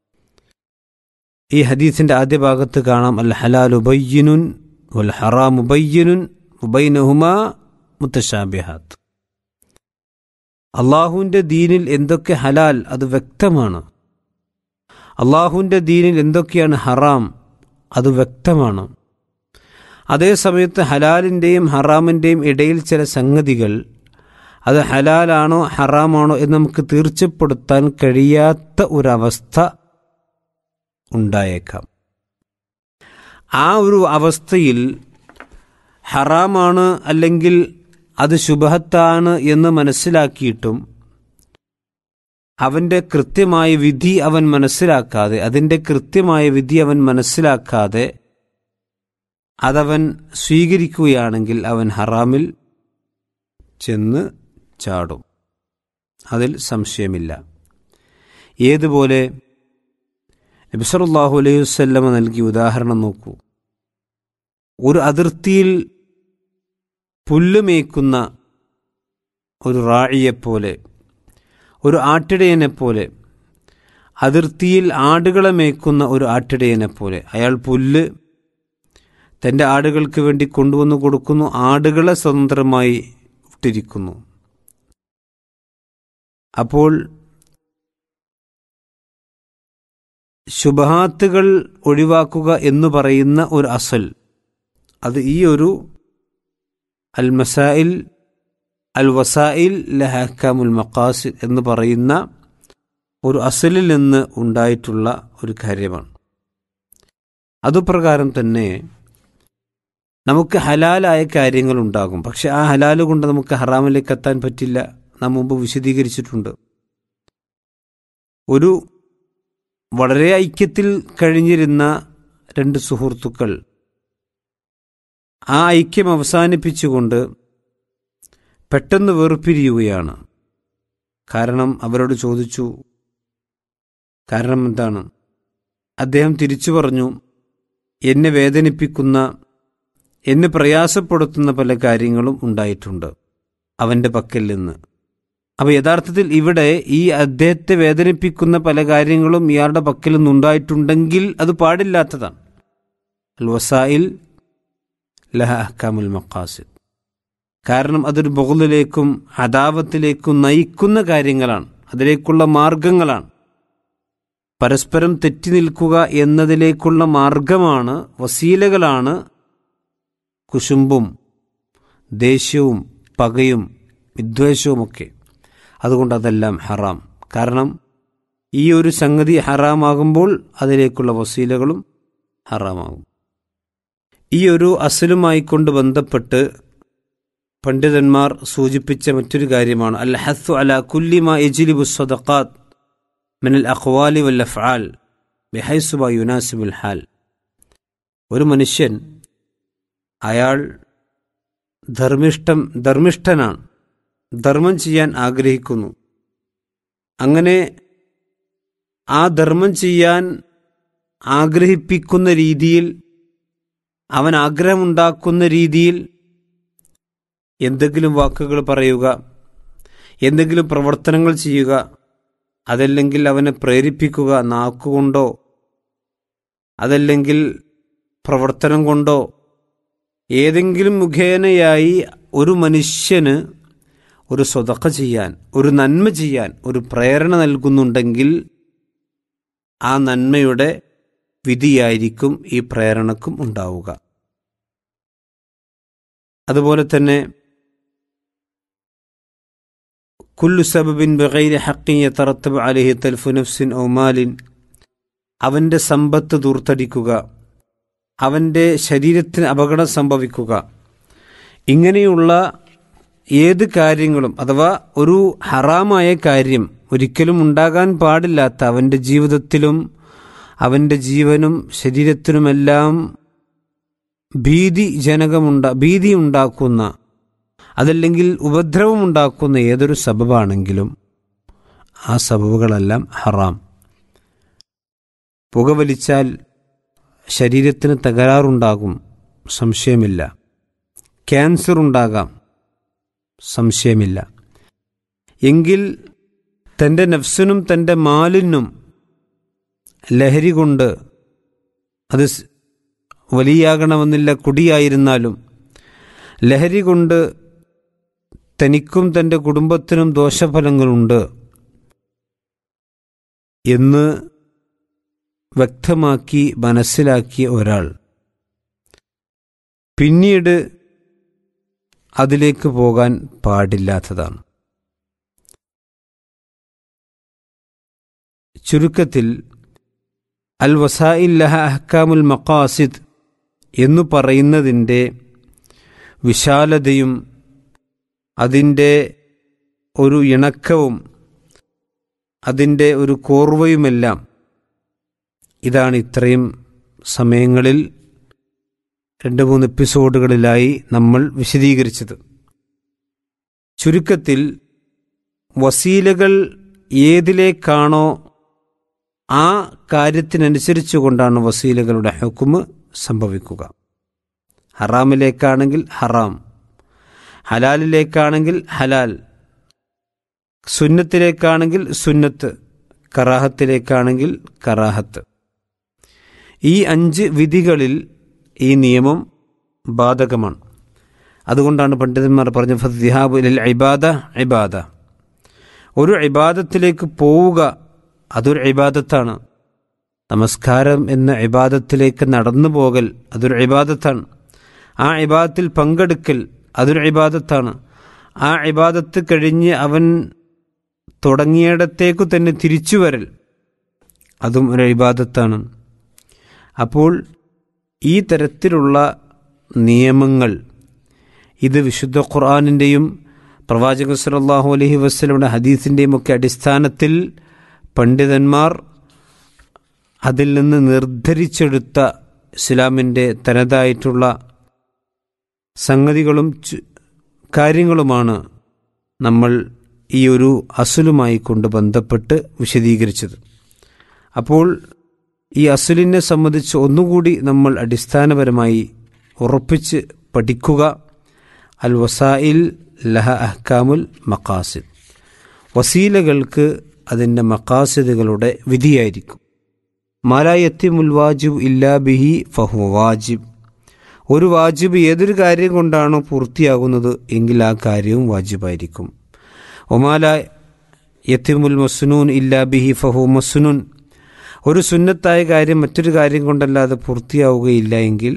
ഈ ഹദീസിന്റെ ആദ്യ ഭാഗത്ത് കാണാം അൽ ഹലാൽ ഉബയ്യനുൻ വൽ ഹറാം ഉബയ്യനുൻ ഉബൈനഹുമാ മുത്തശാബിഹാത്ത് അള്ളാഹുവിൻ്റെ ദീനിൽ എന്തൊക്കെ ഹലാൽ അത് വ്യക്തമാണ് അള്ളാഹുവിൻ്റെ ദീനിൽ എന്തൊക്കെയാണ് ഹറാം അത് വ്യക്തമാണ് അതേസമയത്ത് ഹലാലിൻ്റെയും ഹറാമിൻ്റെയും ഇടയിൽ ചില സംഗതികൾ അത് ഹലാലാണോ ഹറാമാണോ എന്ന് നമുക്ക് തീർച്ചപ്പെടുത്താൻ കഴിയാത്ത ഒരവസ്ഥ ഉണ്ടായേക്കാം ആ ഒരു അവസ്ഥയിൽ ഹറാമാണ് അല്ലെങ്കിൽ അത് ശുഭഹത്താണ് എന്ന് മനസ്സിലാക്കിയിട്ടും അവൻ്റെ കൃത്യമായ വിധി അവൻ മനസ്സിലാക്കാതെ അതിൻ്റെ കൃത്യമായ വിധി അവൻ മനസ്സിലാക്കാതെ അതവൻ സ്വീകരിക്കുകയാണെങ്കിൽ അവൻ ഹറാമിൽ ചെന്ന് ചാടും അതിൽ സംശയമില്ല ഏതുപോലെ നബിസറുല്ലാഹു അലൈഹി വല്ലമ നൽകിയ ഉദാഹരണം നോക്കൂ ഒരു അതിർത്തിയിൽ പുല്ല് മേയ്ക്കുന്ന ഒരു റാഴിയെപ്പോലെ ഒരു ആട്ടിടയനെപ്പോലെ അതിർത്തിയിൽ ആടുകളെ മേയ്ക്കുന്ന ഒരു ആട്ടിടയനെപ്പോലെ അയാൾ പുല്ല് തൻ്റെ ആടുകൾക്ക് വേണ്ടി കൊണ്ടുവന്ന് കൊടുക്കുന്നു ആടുകളെ സ്വതന്ത്രമായി വിട്ടിരിക്കുന്നു അപ്പോൾ ശുഭഹാത്തുകൾ ഒഴിവാക്കുക എന്ന് പറയുന്ന ഒരു അസൽ അത് ഈ ഒരു അൽ മസായിൽ അൽ വസായിൽ ലഹക്കാമുൽ മക്കാസിൽ എന്ന് പറയുന്ന ഒരു അസലിൽ നിന്ന് ഉണ്ടായിട്ടുള്ള ഒരു കാര്യമാണ് അതുപ്രകാരം തന്നെ നമുക്ക് ഹലാലായ കാര്യങ്ങൾ ഉണ്ടാകും പക്ഷെ ആ ഹലാല് കൊണ്ട് നമുക്ക് ഹറാമിലേക്ക് എത്താൻ പറ്റില്ല നാം മുമ്പ് വിശദീകരിച്ചിട്ടുണ്ട് ഒരു വളരെ ഐക്യത്തിൽ കഴിഞ്ഞിരുന്ന രണ്ട് സുഹൃത്തുക്കൾ ആ ഐക്യം അവസാനിപ്പിച്ചുകൊണ്ട് പെട്ടെന്ന് വേർപിരിയുകയാണ് കാരണം അവരോട് ചോദിച്ചു കാരണം എന്താണ് അദ്ദേഹം തിരിച്ചു പറഞ്ഞു എന്നെ വേദനിപ്പിക്കുന്ന എന്നെ പ്രയാസപ്പെടുത്തുന്ന പല കാര്യങ്ങളും ഉണ്ടായിട്ടുണ്ട് അവൻ്റെ പക്കൽ നിന്ന് അപ്പോൾ യഥാർത്ഥത്തിൽ ഇവിടെ ഈ അദ്ദേഹത്തെ വേദനിപ്പിക്കുന്ന പല കാര്യങ്ങളും ഇയാളുടെ പക്കൽ നിന്നുണ്ടായിട്ടുണ്ടെങ്കിൽ അത് പാടില്ലാത്തതാണ് അൽ വസായിൽ ലഹ അഹ്കാമുൽ മക്കാസിദ് കാരണം അതൊരു ബഹുലിലേക്കും അദാവത്തിലേക്കും നയിക്കുന്ന കാര്യങ്ങളാണ് അതിലേക്കുള്ള മാർഗങ്ങളാണ് പരസ്പരം തെറ്റി നിൽക്കുക എന്നതിലേക്കുള്ള മാർഗമാണ് വസീലകളാണ് കുശുമ്പും ദേഷ്യവും പകയും വിദ്വേഷവുമൊക്കെ അതുകൊണ്ട് അതെല്ലാം ഹറാം കാരണം ഈ ഒരു സംഗതി ഹറാമാകുമ്പോൾ അതിലേക്കുള്ള വസീലകളും ഹറാമാകും ഈ ഒരു അസലുമായി കൊണ്ട് ബന്ധപ്പെട്ട് പണ്ഡിതന്മാർ സൂചിപ്പിച്ച മറ്റൊരു കാര്യമാണ് അൽ ഹസ്സു അല കുല്ലിമ എജിലിബു സദഖാത്ത് മിനൽ അഖ്വാലി വൽ അഫ്ആൽ ബിഹൈസുബ യുനാസിബുൽ ഹാൽ ഒരു മനുഷ്യൻ അയാൾ ധർമ്മിഷ്ടം ധർമ്മിഷ്ഠനാണ് ധർമ്മം ചെയ്യാൻ ആഗ്രഹിക്കുന്നു അങ്ങനെ ആ ധർമ്മം ചെയ്യാൻ ആഗ്രഹിപ്പിക്കുന്ന രീതിയിൽ അവൻ ആഗ്രഹമുണ്ടാക്കുന്ന രീതിയിൽ എന്തെങ്കിലും വാക്കുകൾ പറയുക എന്തെങ്കിലും പ്രവർത്തനങ്ങൾ ചെയ്യുക അതല്ലെങ്കിൽ അവനെ പ്രേരിപ്പിക്കുക നാക്കുകൊണ്ടോ അതല്ലെങ്കിൽ പ്രവർത്തനം കൊണ്ടോ ഏതെങ്കിലും മുഖേനയായി ഒരു മനുഷ്യന് ഒരു സ്വതക്ക ചെയ്യാൻ ഒരു നന്മ ചെയ്യാൻ ഒരു പ്രേരണ നൽകുന്നുണ്ടെങ്കിൽ ആ നന്മയുടെ വിധിയായിരിക്കും ഈ പ്രേരണക്കും ഉണ്ടാവുക അതുപോലെ തന്നെ കുല്ലു സബബിൻ ബഗൈരി ഹക്കിൻ യതറത്തബ് അലഹി തൽഫു നഫ്സിൻ ഔമാലിൻ അവൻ്റെ സമ്പത്ത് ദൂർത്തടിക്കുക അവൻ്റെ ശരീരത്തിന് അപകടം സംഭവിക്കുക ഇങ്ങനെയുള്ള ഏത് കാര്യങ്ങളും അഥവാ ഒരു ഹറാമായ കാര്യം ഒരിക്കലും ഉണ്ടാകാൻ പാടില്ലാത്ത അവൻ്റെ ജീവിതത്തിലും അവൻ്റെ ജീവനും ശരീരത്തിനുമെല്ലാം ഭീതി ജനകമുണ്ട ഭീതി ഉണ്ടാക്കുന്ന അതല്ലെങ്കിൽ ഉപദ്രവമുണ്ടാക്കുന്ന ഏതൊരു സബബാണെങ്കിലും ആ സബബുകളെല്ലാം ഹറാം പുകവലിച്ചാൽ ശരീരത്തിന് തകരാറുണ്ടാകും സംശയമില്ല ക്യാൻസർ ഉണ്ടാകാം സംശയമില്ല എങ്കിൽ തൻ്റെ നഫ്സിനും തൻ്റെ മാലിനും ലഹരി കൊണ്ട് അത് സ് വലിയാകണമെന്നില്ല കുടിയായിരുന്നാലും ലഹരി കൊണ്ട് തനിക്കും തൻ്റെ കുടുംബത്തിനും ദോഷഫലങ്ങളുണ്ട് എന്ന് വ്യക്തമാക്കി മനസ്സിലാക്കിയ ഒരാൾ പിന്നീട് അതിലേക്ക് പോകാൻ പാടില്ലാത്തതാണ് ചുരുക്കത്തിൽ അൽ വസായില്ലഹ അഹ്കാമുൽ മക്കാസിദ് എന്നു പറയുന്നതിൻ്റെ വിശാലതയും അതിൻ്റെ ഒരു ഇണക്കവും അതിൻ്റെ ഒരു കോർവയുമെല്ലാം ഇതാണ് ഇത്രയും സമയങ്ങളിൽ രണ്ട് മൂന്ന് എപ്പിസോഡുകളിലായി നമ്മൾ വിശദീകരിച്ചത് ചുരുക്കത്തിൽ വസീലകൾ ഏതിലേക്കാണോ ആ കാര്യത്തിനനുസരിച്ചുകൊണ്ടാണ് വസീലകളുടെ ഹുക്കുമ് സംഭവിക്കുക ഹറാമിലേക്കാണെങ്കിൽ ഹറാം ഹലാലിലേക്കാണെങ്കിൽ ഹലാൽ സുന്നത്തിലേക്കാണെങ്കിൽ സുന്നത്ത് കറാഹത്തിലേക്കാണെങ്കിൽ കറാഹത്ത് ഈ അഞ്ച് വിധികളിൽ ഈ നിയമം ബാധകമാണ് അതുകൊണ്ടാണ് പണ്ഡിതന്മാർ പറഞ്ഞ ഫദ്ദിഹാബ് ഇൽ ഇബാദ ഇബാദ ഒരു ഇബാദത്തിലേക്ക് പോവുക അതൊരു ഇബാദത്താണ് നമസ്കാരം എന്ന ഇബാദത്തിലേക്ക് നടന്നു പോകൽ അതൊരു ഇബാദത്താണ് ആ ഇബാദത്തിൽ പങ്കെടുക്കൽ അതൊരു ഇബാദത്താണ് ആ ഇബാദത്ത് കഴിഞ്ഞ് അവൻ തുടങ്ങിയിടത്തേക്കു തന്നെ തിരിച്ചു വരൽ അതും ഒരു ഇബാദത്താണ് അപ്പോൾ ഈ തരത്തിലുള്ള നിയമങ്ങൾ ഇത് വിശുദ്ധ ഖുർആാനിൻ്റെയും പ്രവാചക സല്ലാഹു അലഹി വസ്ലമിയുടെ ഹദീസിൻ്റെയും ഒക്കെ അടിസ്ഥാനത്തിൽ പണ്ഡിതന്മാർ അതിൽ നിന്ന് നിർദ്ധരിച്ചെടുത്ത ഇസ്ലാമിൻ്റെ തനതായിട്ടുള്ള സംഗതികളും കാര്യങ്ങളുമാണ് നമ്മൾ ഈ ഒരു അസുലുമായി കൊണ്ട് ബന്ധപ്പെട്ട് വിശദീകരിച്ചത് അപ്പോൾ ഈ അസുലിനെ സംബന്ധിച്ച് ഒന്നുകൂടി നമ്മൾ അടിസ്ഥാനപരമായി ഉറപ്പിച്ച് പഠിക്കുക അൽ വസായിൽ ലഹ അഹ്കാമുൽ മക്കാസിദ് വസീലകൾക്ക് അതിൻ്റെ മക്കാസിദുകളുടെ വിധിയായിരിക്കും മാലായത്തിമുൽ വാജിബ് ഇല്ലാ ബിഹി ഫഹു വാജിബ് ഒരു വാജിബ് ഏതൊരു കാര്യം കൊണ്ടാണോ പൂർത്തിയാകുന്നത് എങ്കിൽ ആ കാര്യവും വാജിബായിരിക്കും ഒമാല യത്തിമുൽ മസ്നൂൻ ഇല്ലാ ബിഹി ഫഹു മസ്നുൻ ഒരു സുന്നത്തായ കാര്യം മറ്റൊരു കാര്യം കൊണ്ടല്ലാതെ പൂർത്തിയാവുകയില്ല എങ്കിൽ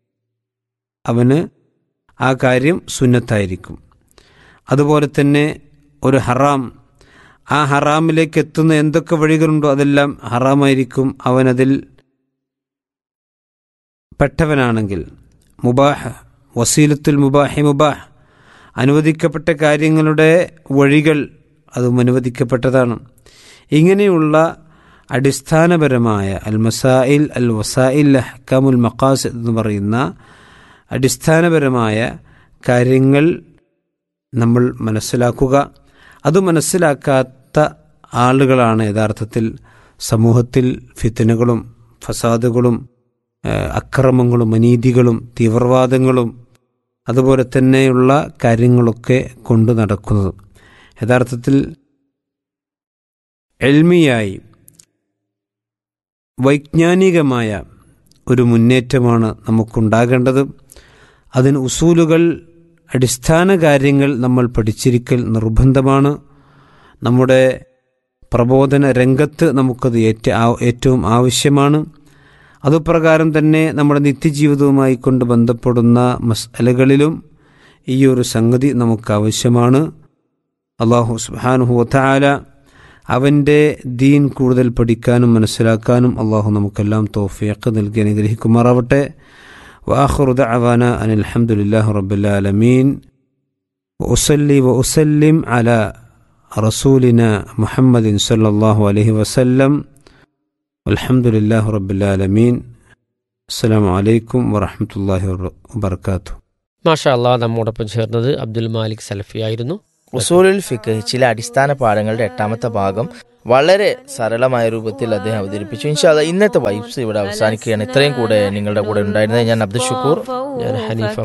അവന് ആ കാര്യം സുന്നത്തായിരിക്കും അതുപോലെ തന്നെ ഒരു ഹറാം ആ ഹറാമിലേക്ക് എത്തുന്ന എന്തൊക്കെ വഴികളുണ്ടോ അതെല്ലാം ഹറാമായിരിക്കും അവനതിൽ പെട്ടവനാണെങ്കിൽ മുബാഹ് വസീലത്തുൽ മുബാഹി മുബാഹ് അനുവദിക്കപ്പെട്ട കാര്യങ്ങളുടെ വഴികൾ അതും അനുവദിക്കപ്പെട്ടതാണ് ഇങ്ങനെയുള്ള അടിസ്ഥാനപരമായ അൽ മസായിൽ അൽ വസായിൽ ഹക്കാമുൽ മക്കാസ് എന്ന് പറയുന്ന അടിസ്ഥാനപരമായ കാര്യങ്ങൾ നമ്മൾ മനസ്സിലാക്കുക അത് മനസ്സിലാക്കാത്ത ആളുകളാണ് യഥാർത്ഥത്തിൽ സമൂഹത്തിൽ ഫിത്തനുകളും ഫസാദുകളും അക്രമങ്ങളും അനീതികളും തീവ്രവാദങ്ങളും അതുപോലെ തന്നെയുള്ള കാര്യങ്ങളൊക്കെ കൊണ്ടു നടക്കുന്നത് യഥാർത്ഥത്തിൽ എൽമിയായി വൈജ്ഞാനികമായ ഒരു മുന്നേറ്റമാണ് നമുക്കുണ്ടാകേണ്ടത് അതിന് ഉസൂലുകൾ അടിസ്ഥാന കാര്യങ്ങൾ നമ്മൾ പഠിച്ചിരിക്കൽ നിർബന്ധമാണ് നമ്മുടെ പ്രബോധന രംഗത്ത് നമുക്കത് ഏറ്റ ഏറ്റവും ആവശ്യമാണ് അതുപ്രകാരം തന്നെ നമ്മുടെ നിത്യജീവിതവുമായി കൊണ്ട് ബന്ധപ്പെടുന്ന മസലകളിലും ഈ ഒരു സംഗതി നമുക്ക് ആവശ്യമാണ് അള്ളാഹു സുബാനുഹുല അവൻ്റെ ദീൻ കൂടുതൽ പഠിക്കാനും മനസ്സിലാക്കാനും അള്ളാഹു നമുക്കെല്ലാം തോഫിയക്ക് നൽകി അനുഗ്രഹിക്കുമാറാവട്ടെ وآخر دعوانا أن الحمد لله رب العالمين وأصلي وأسلم على رسولنا محمد صلى الله عليه وسلم والحمد لله رب العالمين السلام عليكم ورحمة الله وبركاته മാഷാ അള്ളാ നമ്മോടൊപ്പം ചേർന്നത് അബ്ദുൽ മാലിക് സലഫി ആയിരുന്നു ഉസൂലുൽ ഫിഖ് ചില അടിസ്ഥാന പാഠങ്ങളുടെ എട്ടാമത്തെ ഭാഗം വളരെ സരളമായ രൂപത്തിൽ അദ്ദേഹം അവതരിപ്പിച്ചു ഇൻഷാല്ല ഇന്നത്തെ വൈബ്സ് ഇവിടെ അവസാനിക്കുകയാണ് ഇത്രയും കൂടെ നിങ്ങളുടെ കൂടെ ഉണ്ടായിരുന്നത് ഞാൻ അബ്ദുൽ ഷുക്കൂർ ഞാൻ ഹനീഫ